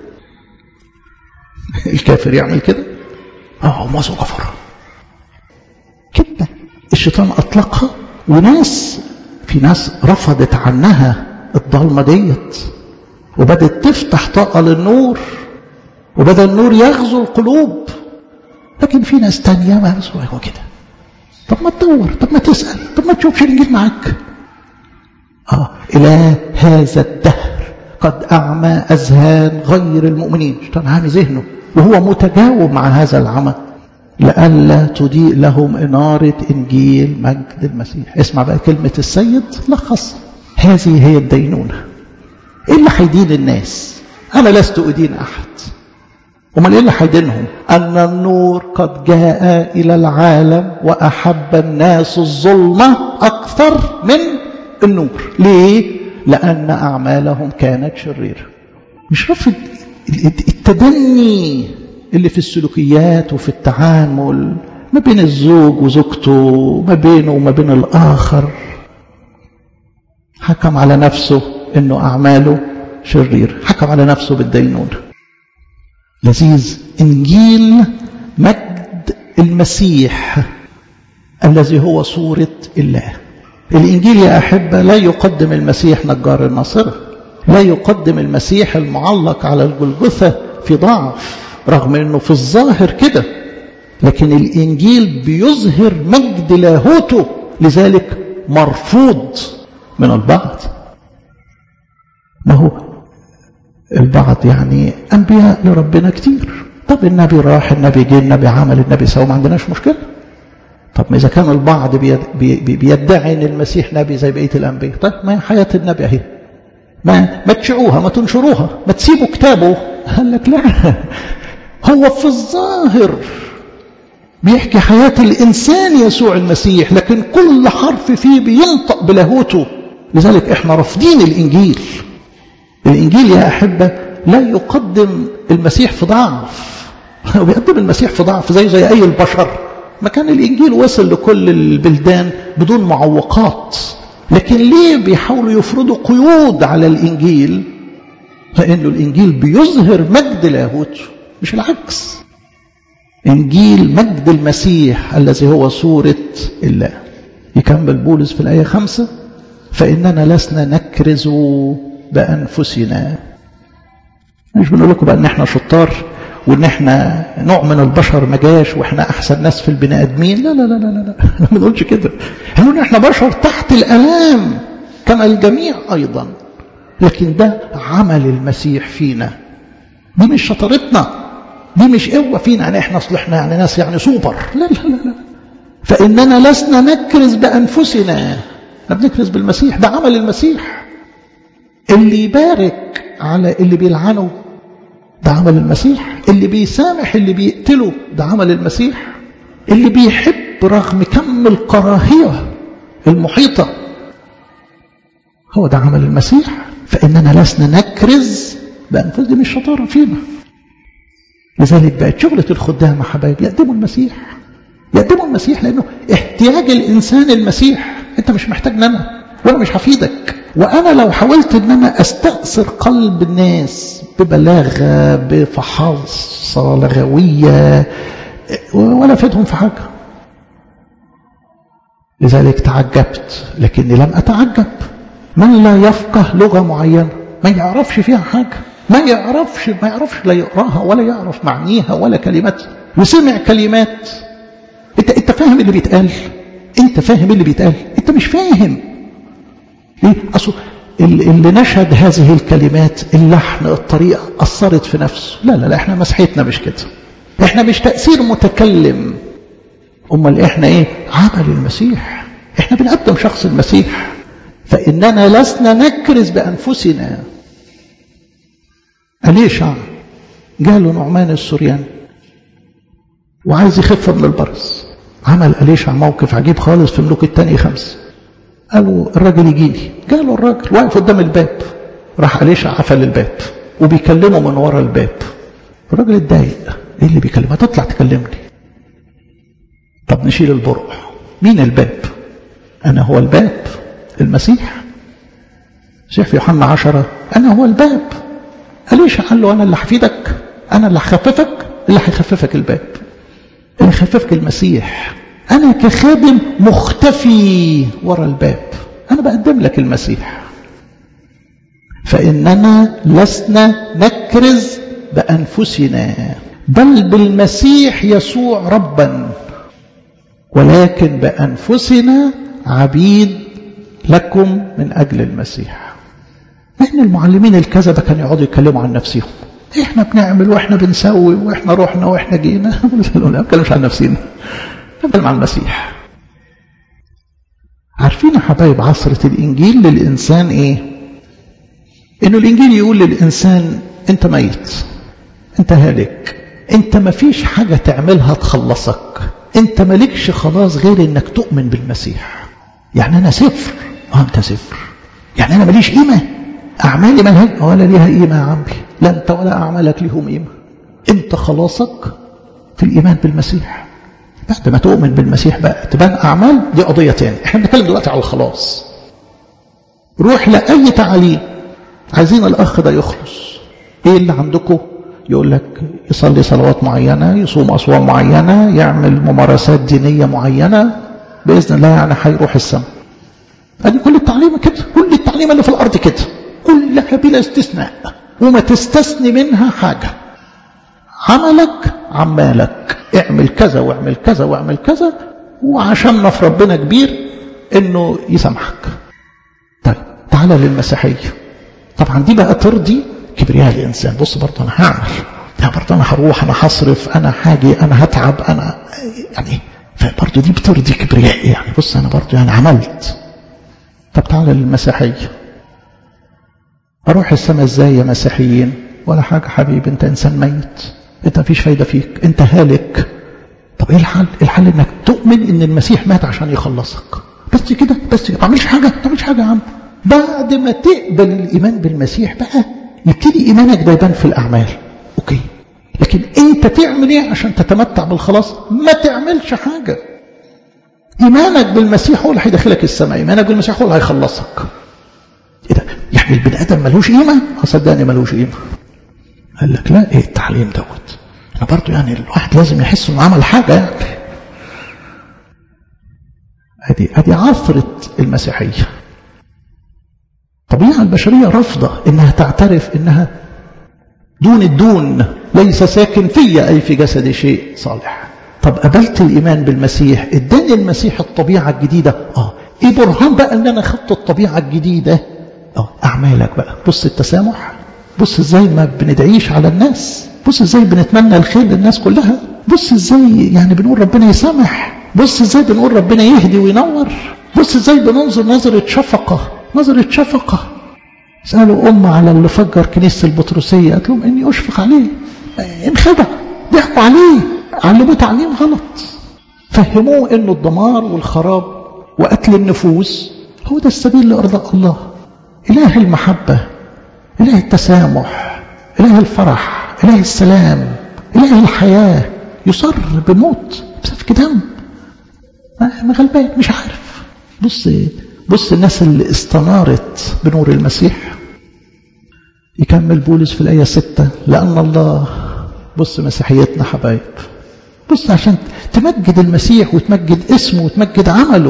الكافر يعمل كده اه هم كفرة كده الشيطان أطلقها وناس في ناس رفضت عنها الضلمة ديت وبدت تفتح طاقة للنور وبدأ النور يغزو القلوب لكن في ناس تانية ما هو كده طب ما تدور طب ما تسأل طب ما تشوفش الإنجيل معاك آه إلى هذا الدهر قد أعمى أذهان غير المؤمنين شيطان عامي ذهنه وهو متجاوب مع هذا العمى لئلا تضيء لهم إنارة إنجيل مجد المسيح اسمع بقى كلمة السيد لخص هذه هي الدينونة إيه اللي هيدين الناس أنا لست أدين أحد امال ايه اللي هيدينهم ان النور قد جاء الى العالم واحب الناس الظلمه اكثر من النور ليه لان اعمالهم كانت شريره مش رفض التدني اللي في السلوكيات وفي التعامل ما بين الزوج وزوجته ما بينه وما بين الاخر حكم على نفسه انه اعماله شرير حكم على نفسه بالدينونه لذيذ إنجيل مجد المسيح الذي هو صورة الله الإنجيل يا أحبة لا يقدم المسيح نجار الناصرة لا يقدم المسيح المعلق على الجلجثة في ضعف رغم أنه في الظاهر كده لكن الإنجيل بيظهر مجد لاهوته لذلك مرفوض من البعض ما هو البعض يعني أنبياء لربنا كتير طب النبي راح النبي جه النبي عمل النبي سوى ما عندناش مشكلة طب ما إذا كان البعض بيدعي أن المسيح نبي زي بقية الأنبياء طيب ما هي حياة النبي أهي ما ما تشعوها ما تنشروها ما تسيبوا كتابه قال لك لا هو في الظاهر بيحكي حياة الإنسان يسوع المسيح لكن كل حرف فيه بينطق بلاهوته لذلك احنا رافضين الإنجيل الإنجيل يا أحبة لا يقدم المسيح في ضعف هو بيقدم المسيح في ضعف زي زي أي البشر ما كان الإنجيل وصل لكل البلدان بدون معوقات لكن ليه بيحاولوا يفرضوا قيود على الإنجيل لأنه الإنجيل بيظهر مجد لاهوته مش العكس إنجيل مجد المسيح الذي هو صورة الله يكمل بولس في الآية خمسة فإننا لسنا نكرز بأنفسنا مش بنقول لكم بقى إن إحنا شطار وإن إحنا نوع من البشر ما جاش وإحنا أحسن ناس في البني آدمين لا لا لا لا لا ما بنقولش كده هنقول إحنا بشر تحت الآلام كما الجميع أيضا لكن ده عمل المسيح فينا دي مش شطارتنا دي مش قوة فينا يعني احنا اصلحنا يعني ناس يعني سوبر لا لا لا لا فإننا لسنا نكرز بأنفسنا احنا بنكرز بالمسيح ده عمل المسيح اللي يبارك على اللي بيلعنه ده عمل المسيح اللي بيسامح اللي بيقتله ده عمل المسيح اللي بيحب رغم كم الكراهية المحيطة هو ده عمل المسيح فإننا لسنا نكرز بأنفسنا دي مش شطارة فينا لذلك بقت شغلة الخدام يا حبايب يقدموا المسيح يقدموا المسيح لأنه احتياج الإنسان المسيح أنت مش محتاجني أنا وأنا مش هفيدك وأنا لو حاولت أن أنا أستأثر قلب الناس ببلاغة بفحاصة لغوية ولا أفيدهم في حاجة لذلك تعجبت لكني لم أتعجب من لا يفقه لغة معينة ما يعرفش فيها حاجة ما يعرفش ما يعرفش لا يقراها ولا يعرف معانيها ولا كلماتها وسمع كلمات انت انت فاهم اللي بيتقال انت فاهم اللي بيتقال انت مش فاهم ليه اصل اللي نشهد هذه الكلمات اللحن الطريقه اثرت في نفسه لا لا لا احنا مسحتنا مش كده احنا مش تاثير متكلم امال احنا ايه عمل المسيح احنا بنقدم شخص المسيح فاننا لسنا نكرز بانفسنا أليشع جاله نعمان السورياني وعايز يخف من البرص عمل أليشع موقف عجيب خالص في ملوك التاني خمسة قالوا الراجل يجي لي جاله الراجل واقف قدام الباب راح أليشع قفل الباب وبيكلمه من ورا الباب الراجل اتضايق ايه اللي بيكلمه هتطلع تكلمني طب نشيل البرع مين الباب انا هو الباب المسيح مسيح في يوحنا عشرة انا هو الباب أليش قال له أنا اللي هفيدك أنا اللي هخففك اللي هيخففك الباب اللي هيخففك المسيح أنا كخادم مختفي ورا الباب أنا بقدم لك المسيح فإننا لسنا نكرز بأنفسنا بل بالمسيح يسوع ربا ولكن بأنفسنا عبيد لكم من أجل المسيح لأن المعلمين الكذبة كانوا يقعدوا يتكلموا عن نفسهم احنا بنعمل واحنا بنسوي واحنا رحنا واحنا جينا لا بنتكلمش عن نفسنا بنتكلم عن المسيح عارفين يا حبايب عصرة الإنجيل للإنسان إيه؟ إنه الإنجيل يقول للإنسان أنت ميت أنت هالك أنت ما فيش حاجة تعملها تخلصك أنت مالكش خلاص غير إنك تؤمن بالمسيح يعني أنا صفر أه أنت صفر يعني أنا ماليش قيمة أعمالي مالها ولا ليها قيمة يا عمي لا أنت ولا أعمالك ليهم قيمة أنت خلاصك في الإيمان بالمسيح بعد ما تؤمن بالمسيح بقى تبان أعمال دي قضية تاني احنا بنتكلم دلوقتي على الخلاص روح لأي تعليم عايزين الأخ ده يخلص إيه اللي عندكم يقول لك يصلي صلوات معينة يصوم أصوام معينة يعمل ممارسات دينية معينة بإذن الله يعني هيروح السماء ادي كل التعليم كده كل التعليم اللي في الأرض كده كلها بلا استثناء وما تستثني منها حاجة عملك عمالك اعمل كذا واعمل كذا واعمل كذا وعشان في ربنا كبير انه يسامحك طيب تعالى للمسيحية طبعا دي بقى ترضي كبرياء الإنسان بص برضه أنا هعمل لا برضه أنا هروح أنا هصرف أنا هاجي أنا هتعب أنا يعني فبرضه دي بترضي كبرياء يعني بص أنا برضه يعني عملت طب تعالى للمسيحية أروح السماء إزاي يا مسيحيين ولا حاجة حبيبي أنت إنسان ميت أنت مفيش فايدة فيك أنت هالك طب إيه الحل؟ الحل إنك تؤمن إن المسيح مات عشان يخلصك بس كده بس ما تعملش حاجة ما تعملش حاجة يا عم بعد ما تقبل الإيمان بالمسيح بقى يبتدي إيمانك ده يبان في الأعمال أوكي لكن أنت تعمل إيه عشان تتمتع بالخلاص ما تعملش حاجة إيمانك بالمسيح هو اللي هيدخلك السماء إيمانك بالمسيح هو اللي هيخلصك إيه ده يعني البني آدم ملوش قيمة صدقني ملوش قيمة قال لك لا إيه التعليم دوت أنا برضو يعني الواحد لازم يحس إنه عمل حاجة يعني ادي ادي عثرة المسيحية الطبيعة البشرية رافضة انها تعترف انها دون الدون ليس ساكن فيا اي في جسدي شيء صالح طب قبلت الايمان بالمسيح اداني المسيح الطبيعة الجديدة اه ايه برهان بقى ان انا خدت الطبيعة الجديدة اه اعمالك بقى بص التسامح بص ازاي ما بندعيش على الناس بص ازاي بنتمنى الخير للناس كلها بص ازاي يعني بنقول ربنا يسامح بص ازاي بنقول ربنا يهدي وينور بص ازاي بننظر نظرة شفقة نظرة شفقة سألوا أم على اللي فجر كنيسة البطرسية قالت لهم إني أشفق عليه انخدع ضحكوا عليه علموه تعليم غلط فهموه إنه الدمار والخراب وقتل النفوس هو ده السبيل لإرضاء الله إله المحبة إله التسامح إله الفرح إله السلام إله الحياة يصر بموت بسفك دم ما غلبان مش عارف بص بص الناس اللي استنارت بنور المسيح يكمل بولس في الآية ستة لأن الله بص مسيحيتنا حبايب بص عشان تمجد المسيح وتمجد اسمه وتمجد عمله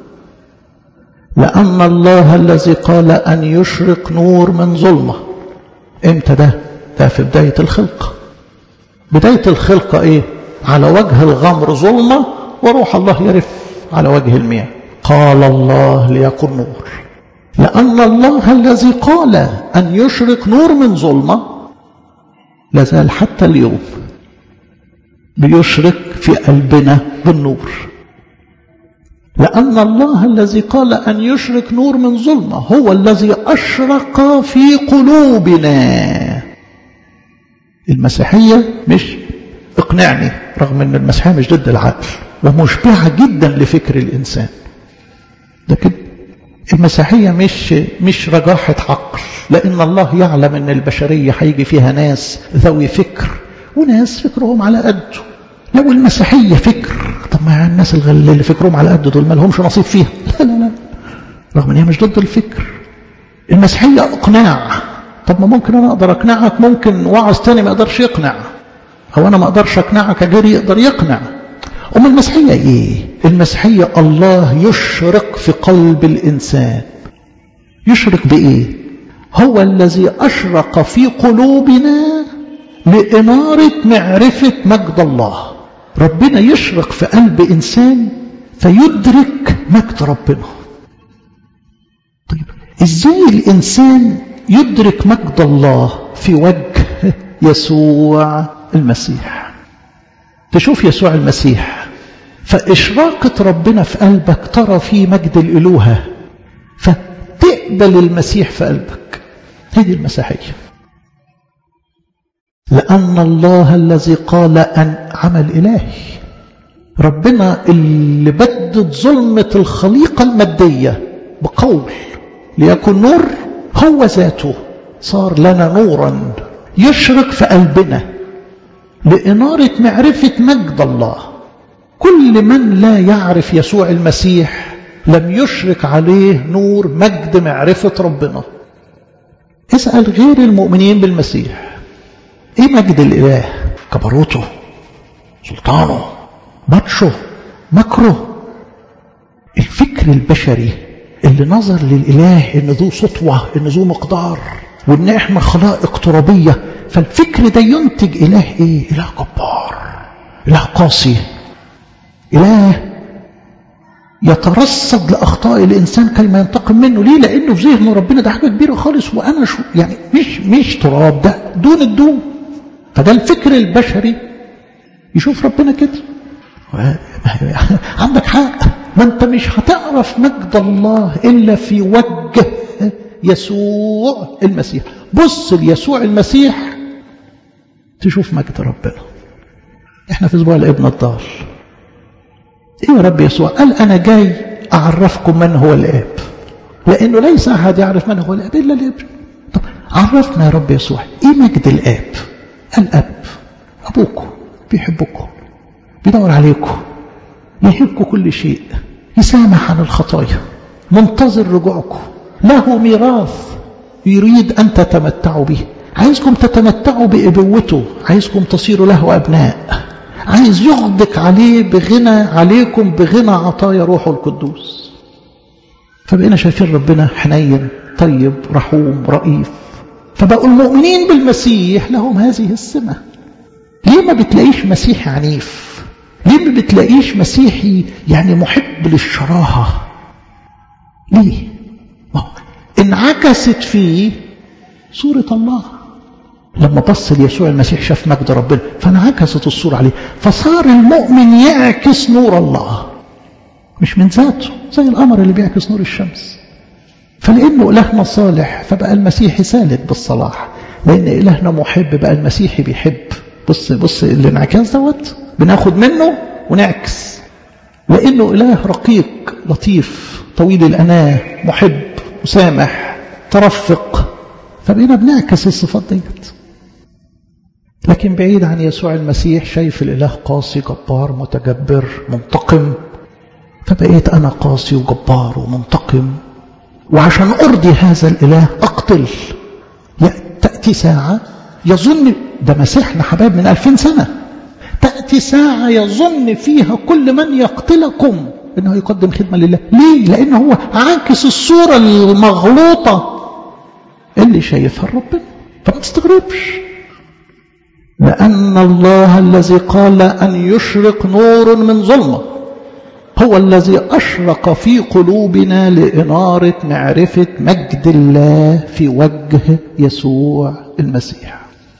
لأن الله الذي قال أن يشرق نور من ظلمة امتى ده ده في بداية الخلق بداية الخلقة ايه على وجه الغمر ظلمة وروح الله يرف على وجه المياه قال الله ليكن نور لأن الله الذي قال أن يشرق نور من ظلمة لازال حتى اليوم بيشرق في قلبنا بالنور لأن الله الذي قال أن يشرق نور من ظلمة هو الذي أشرق في قلوبنا المسيحية مش اقنعني رغم أن المسيحية مش ضد العقل ومشبعة جدا لفكر الإنسان لكن المسيحية مش مش رجاحة عقل لأن الله يعلم أن البشرية هيجي فيها ناس ذوي فكر وناس فكرهم على قده لو المسيحية فكر طب ما الناس اللي فكرهم على قده دول ما لهمش نصيب فيها لا لا لا رغم ان هي مش ضد الفكر المسيحية اقناع طب ما ممكن انا اقدر اقنعك ممكن واعظ تاني ما يقدرش يقنع او انا ما اقدرش اقنعك غيري يقدر يقنع أم المسيحية إيه؟ المسيحية الله يشرق في قلب الإنسان يشرق بإيه؟ هو الذي أشرق في قلوبنا لإنارة معرفة مجد الله ربنا يشرق في قلب إنسان فيدرك مجد ربنا طيب إزاي الإنسان يدرك مجد الله في وجه يسوع المسيح تشوف يسوع المسيح فإشراقة ربنا في قلبك ترى فيه مجد الإلوهة فتقبل المسيح في قلبك هذه المسيحية لأن الله الذي قال أن عمل إلهي ربنا اللي بدد ظلمة الخليقة المادية بقول ليكن نور هو ذاته صار لنا نورا يشرق في قلبنا لإنارة معرفة مجد الله كل من لا يعرف يسوع المسيح لم يشرك عليه نور مجد معرفة ربنا اسأل غير المؤمنين بالمسيح ايه مجد الاله كبروته سلطانه بطشه مكره الفكر البشري اللي نظر للإله إن ذو سطوة إن ذو مقدار وإن إحنا خلائق ترابية فالفكر ده ينتج إله إيه؟ إله جبار إله قاسي إله يترصد لأخطاء الإنسان كيما ينتقم منه ليه لأنه في ذهن ربنا ده حاجة كبيرة خالص وأنا شو يعني مش مش تراب ده دون الدون فده الفكر البشري يشوف ربنا كده عندك حق ما انت مش هتعرف مجد الله إلا في وجه يسوع المسيح بص ليسوع المسيح تشوف مجد ربنا احنا في اسبوع الابن الضال ايه يا رب يسوع قال انا جاي اعرفكم من هو الاب لانه ليس احد يعرف من هو الاب الا الابن طب عرفنا يا رب يسوع ايه مجد الاب الاب ابوكم بيحبكم بيدور عليكم يحبكم كل شيء يسامح عن الخطايا منتظر رجوعكم له ميراث يريد ان تتمتعوا به عايزكم تتمتعوا بابوته عايزكم تصيروا له ابناء عايز يغدق عليه بغنى عليكم بغنى عطايا روحه القدوس فبقينا شايفين ربنا حنين طيب رحوم رئيف فبقوا المؤمنين بالمسيح لهم هذه السمة ليه ما بتلاقيش مسيحي عنيف ليه ما بتلاقيش مسيحي يعني محب للشراهة ليه انعكست فيه صورة الله لما بص ليسوع المسيح شاف مجد ربنا فانعكست الصورة عليه فصار المؤمن يعكس نور الله مش من ذاته زي القمر اللي بيعكس نور الشمس فلأنه إلهنا صالح فبقى المسيحي سالك بالصلاح لأن إلهنا محب بقى المسيحي بيحب بص بص الانعكاس دوت بناخد منه ونعكس لأنه إله رقيق لطيف طويل الأناة محب مسامح ترفق فبقينا بنعكس الصفات ديت لكن بعيد عن يسوع المسيح شايف الإله قاسي جبار متجبر منتقم فبقيت أنا قاسي وجبار ومنتقم وعشان أرضي هذا الإله أقتل تأتي ساعة يظن ده مسيحنا حباب من ألفين سنة تأتي ساعة يظن فيها كل من يقتلكم انه يقدم خدمة لله ليه لانه هو عاكس الصورة المغلوطة اللي شايفها ربنا فما تستغربش لأن الله الذي قال أن يشرق نور من ظلمة هو الذي أشرق في قلوبنا لإنارة معرفة مجد الله في وجه يسوع المسيح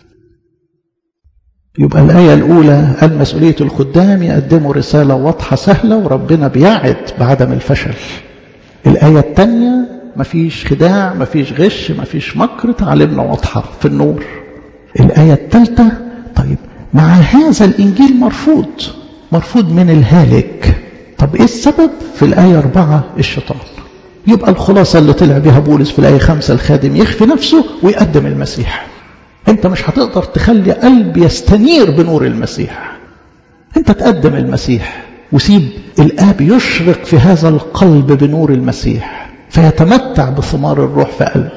يبقى الآية الأولى المسؤولية الخدام يقدموا رسالة واضحة سهلة وربنا بيعد بعدم الفشل الآية الثانية مفيش خداع مفيش غش مفيش مكر تعلمنا واضحة في النور الآية الثالثة طيب مع هذا الإنجيل مرفوض مرفوض من الهالك طب إيه السبب في الآية أربعة الشيطان يبقى الخلاصة اللي طلع بها بولس في الآية خمسة الخادم يخفي نفسه ويقدم المسيح انت مش هتقدر تخلي قلب يستنير بنور المسيح انت تقدم المسيح وسيب الآب يشرق في هذا القلب بنور المسيح فيتمتع بثمار الروح في قلبه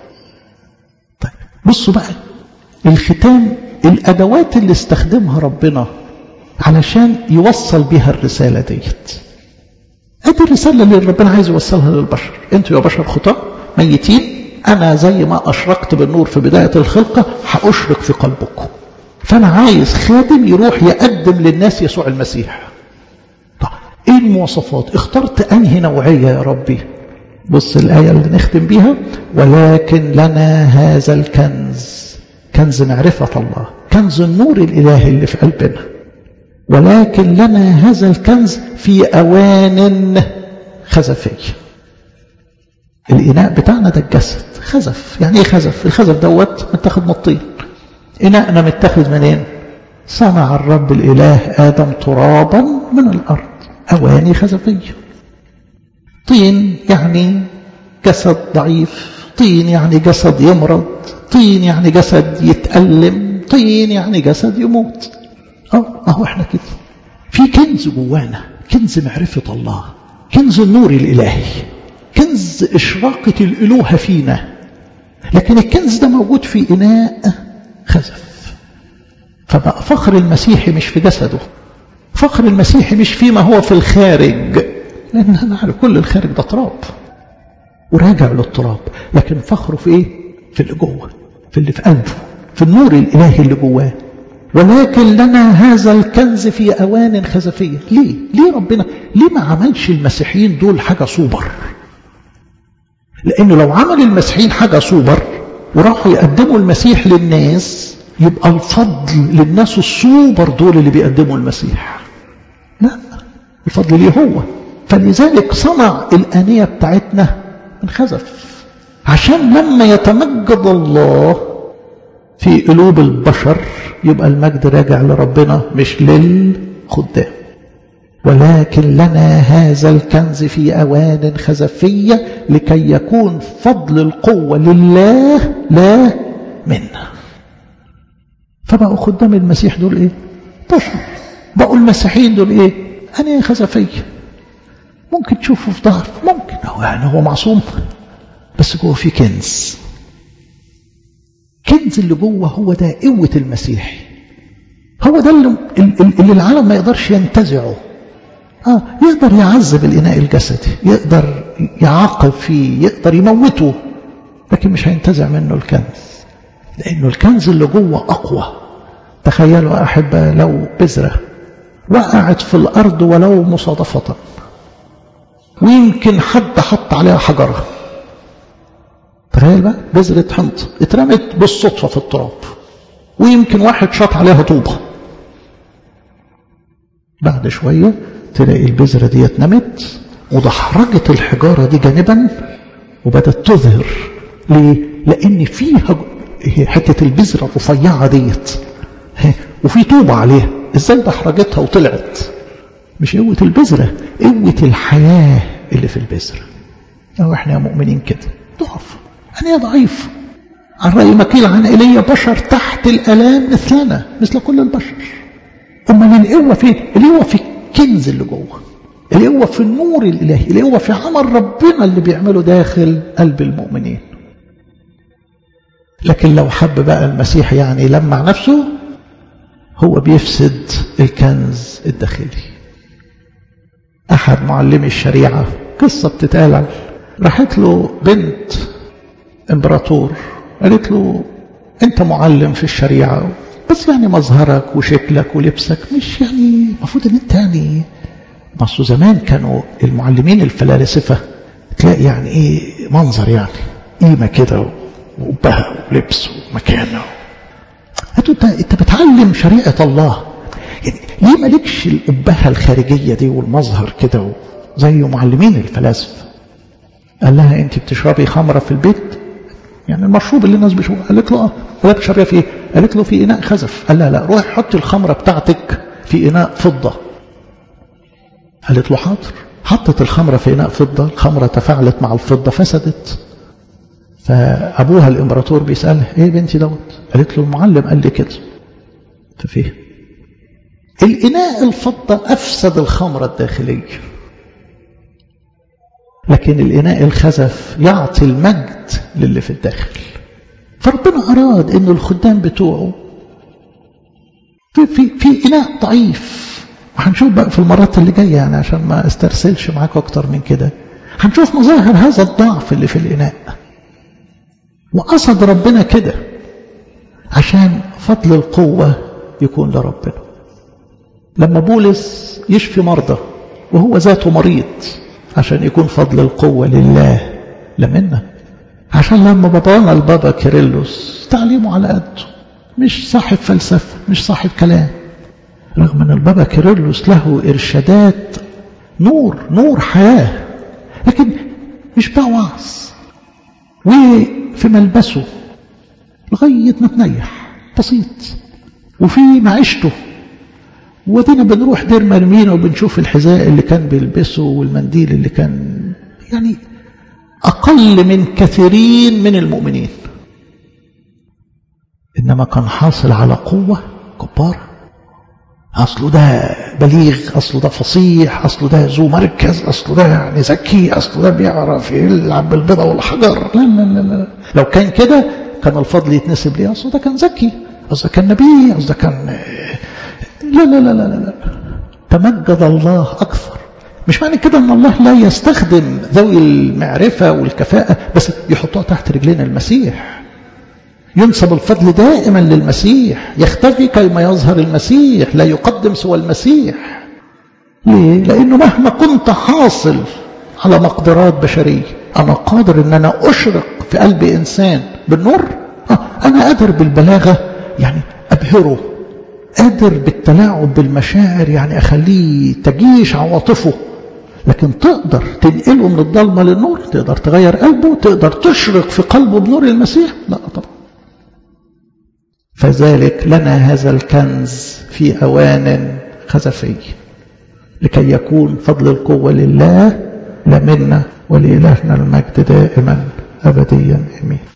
طيب بصوا بقى الختام الأدوات اللي استخدمها ربنا علشان يوصل بها الرسالة ديت ادي الرسالة اللي ربنا عايز يوصلها للبشر انتوا يا بشر خطاة ميتين أنا زي ما أشرقت بالنور في بداية الخلقة هأشرق في قلبكم فأنا عايز خادم يروح يقدم للناس يسوع المسيح طيب إيه المواصفات اخترت أنهي نوعية يا ربي بص الآية اللي نختم بيها ولكن لنا هذا الكنز كنز معرفة الله كنز النور الإلهي اللي في قلبنا ولكن لنا هذا الكنز في أوان خزفية الإناء بتاعنا ده الجسد خزف يعني ايه خزف الخزف دوت متاخد من الطين إناءنا متاخد منين صنع الرب الإله آدم ترابا من الأرض أواني خزفية طين يعني جسد ضعيف طين يعني جسد يمرض طين يعني جسد يتألم طين يعني جسد يموت اه ما هو احنا كده في كنز جوانا كنز معرفة الله كنز النور الإلهي كنز إشراقة الإلوهة فينا لكن الكنز ده موجود في إناء خزف فبقى فخر المسيحي مش في جسده فخر المسيحي مش فيما هو في الخارج لأن أنا عارف كل الخارج ده تراب وراجع للتراب لكن فخره في ايه في اللي جوه في اللي في قلبه في النور الالهي اللي جواه ولكن لنا هذا الكنز في اوان خزفيه ليه ليه ربنا ليه ما عملش المسيحيين دول حاجه سوبر لانه لو عمل المسيحيين حاجه سوبر وراحوا يقدموا المسيح للناس يبقى الفضل للناس السوبر دول اللي بيقدموا المسيح لا الفضل ليه هو فلذلك صنع الآنية بتاعتنا من خزف عشان لما يتمجد الله في قلوب البشر يبقى المجد راجع لربنا مش للخدام ولكن لنا هذا الكنز في أوان خزفية لكي يكون فضل القوة لله لا منا فبقوا خدام المسيح دول ايه بشر بقوا المسيحيين دول ايه أنا خزفية ممكن تشوفه في ظهر ممكن هو يعني هو معصوم بس جوه في كنز كنز اللي جوه هو ده قوة المسيح هو ده اللي, اللي العالم ما يقدرش ينتزعه آه يقدر يعذب الإناء الجسدي يقدر يعاقب فيه يقدر يموته لكن مش هينتزع منه الكنز لأنه الكنز اللي جوه أقوى تخيلوا أحبة لو بذرة وقعت في الأرض ولو مصادفة ويمكن حد حط عليها حجرة تخيل بقى بذرة حنط اترمت بالصدفة في التراب ويمكن واحد شاط عليها طوبة بعد شوية تلاقي البذرة دي نمت ودحرجت الحجارة دي جانبا وبدت تظهر ليه؟ لأن فيها حتة البذرة الرفيعة ديت وفي طوبة عليها ازاي دحرجتها وطلعت مش قوة البذرة قوة الحياة اللي في البذرة أو احنا يا مؤمنين كده ضعف أنا ضعيف عن رأي مكيل عن إلي بشر تحت الألام مثلنا مثل كل البشر أما القوة فين؟ القوة في الكنز اللي جوه القوة في النور الإلهي القوة في عمل ربنا اللي بيعمله داخل قلب المؤمنين لكن لو حب بقى المسيح يعني يلمع نفسه هو بيفسد الكنز الداخلي أحد معلمي الشريعة قصة بتتقال راحت له بنت امبراطور قالت له انت معلم في الشريعة بس يعني مظهرك وشكلك ولبسك مش يعني المفروض ان انت يعني مصر زمان كانوا المعلمين الفلاسفة تلاقي يعني ايه منظر يعني قيمة كده وبهى ولبس ومكانه انت انت بتعلم شريعة الله يعني ليه مالكش الأبهة الخارجية دي والمظهر كده زي معلمين الفلاسفة قال لها انت بتشربي خمرة في البيت يعني المشروب اللي الناس بيشربوه قالت له اه ولا بتشربيها في ايه قالت له في اناء خزف قال لها لا روح حطي الخمرة بتاعتك في اناء فضة قالت له حاضر حطت الخمرة في اناء فضة الخمرة تفاعلت مع الفضة فسدت فابوها الامبراطور بيسالها ايه بنتي دوت قالت له المعلم قال لي كده ففيه الاناء الفضة افسد الخمرة الداخلية لكن الإناء الخزف يعطي المجد للي في الداخل فربنا أراد أن الخدام بتوعه في, في, في إناء ضعيف وهنشوف بقى في المرات اللي جاية يعني عشان ما استرسلش معاك أكتر من كده هنشوف مظاهر هذا الضعف اللي في الإناء وقصد ربنا كده عشان فضل القوة يكون لربنا لما بولس يشفي مرضى وهو ذاته مريض عشان يكون فضل القوة لله لمنا عشان لما بابانا البابا كيرلس تعليمه على قده مش صاحب فلسفة مش صاحب كلام رغم ان البابا كيرلس له ارشادات نور نور حياة لكن مش بقى وعظ وفي ملبسه لغاية ما تنيح بسيط وفي معيشته ودينا بنروح دير مرمينا وبنشوف الحذاء اللي كان بيلبسه والمنديل اللي كان يعني أقل من كثيرين من المؤمنين إنما كان حاصل على قوة جبارة أصله ده بليغ أصله ده فصيح أصله ده ذو مركز أصله ده يعني ذكي أصله ده بيعرف يلعب بالبيضة والحجر لا لا لا لا لو كان كده كان الفضل يتنسب ليه أصله ده كان ذكي أصله كان نبي أصله كان لا لا لا لا لا تمجد الله أكثر مش معنى كده ان الله لا يستخدم ذوي المعرفة والكفاءة بس يحطوها تحت رجلين المسيح ينسب الفضل دائما للمسيح يختفي كيما يظهر المسيح لا يقدم سوى المسيح ليه؟ لأنه مهما كنت حاصل على مقدرات بشرية أنا قادر أن أنا أشرق في قلب إنسان بالنور أنا قادر بالبلاغة يعني أبهره قادر بالتلاعب بالمشاعر يعني أخليه تجيش عواطفه لكن تقدر تنقله من الضلمة للنور تقدر تغير قلبه تقدر تشرق في قلبه بنور المسيح لا طبعا فذلك لنا هذا الكنز في أوان خزفي لكي يكون فضل القوة لله لا منا ولإلهنا المجد دائما أبديا أمين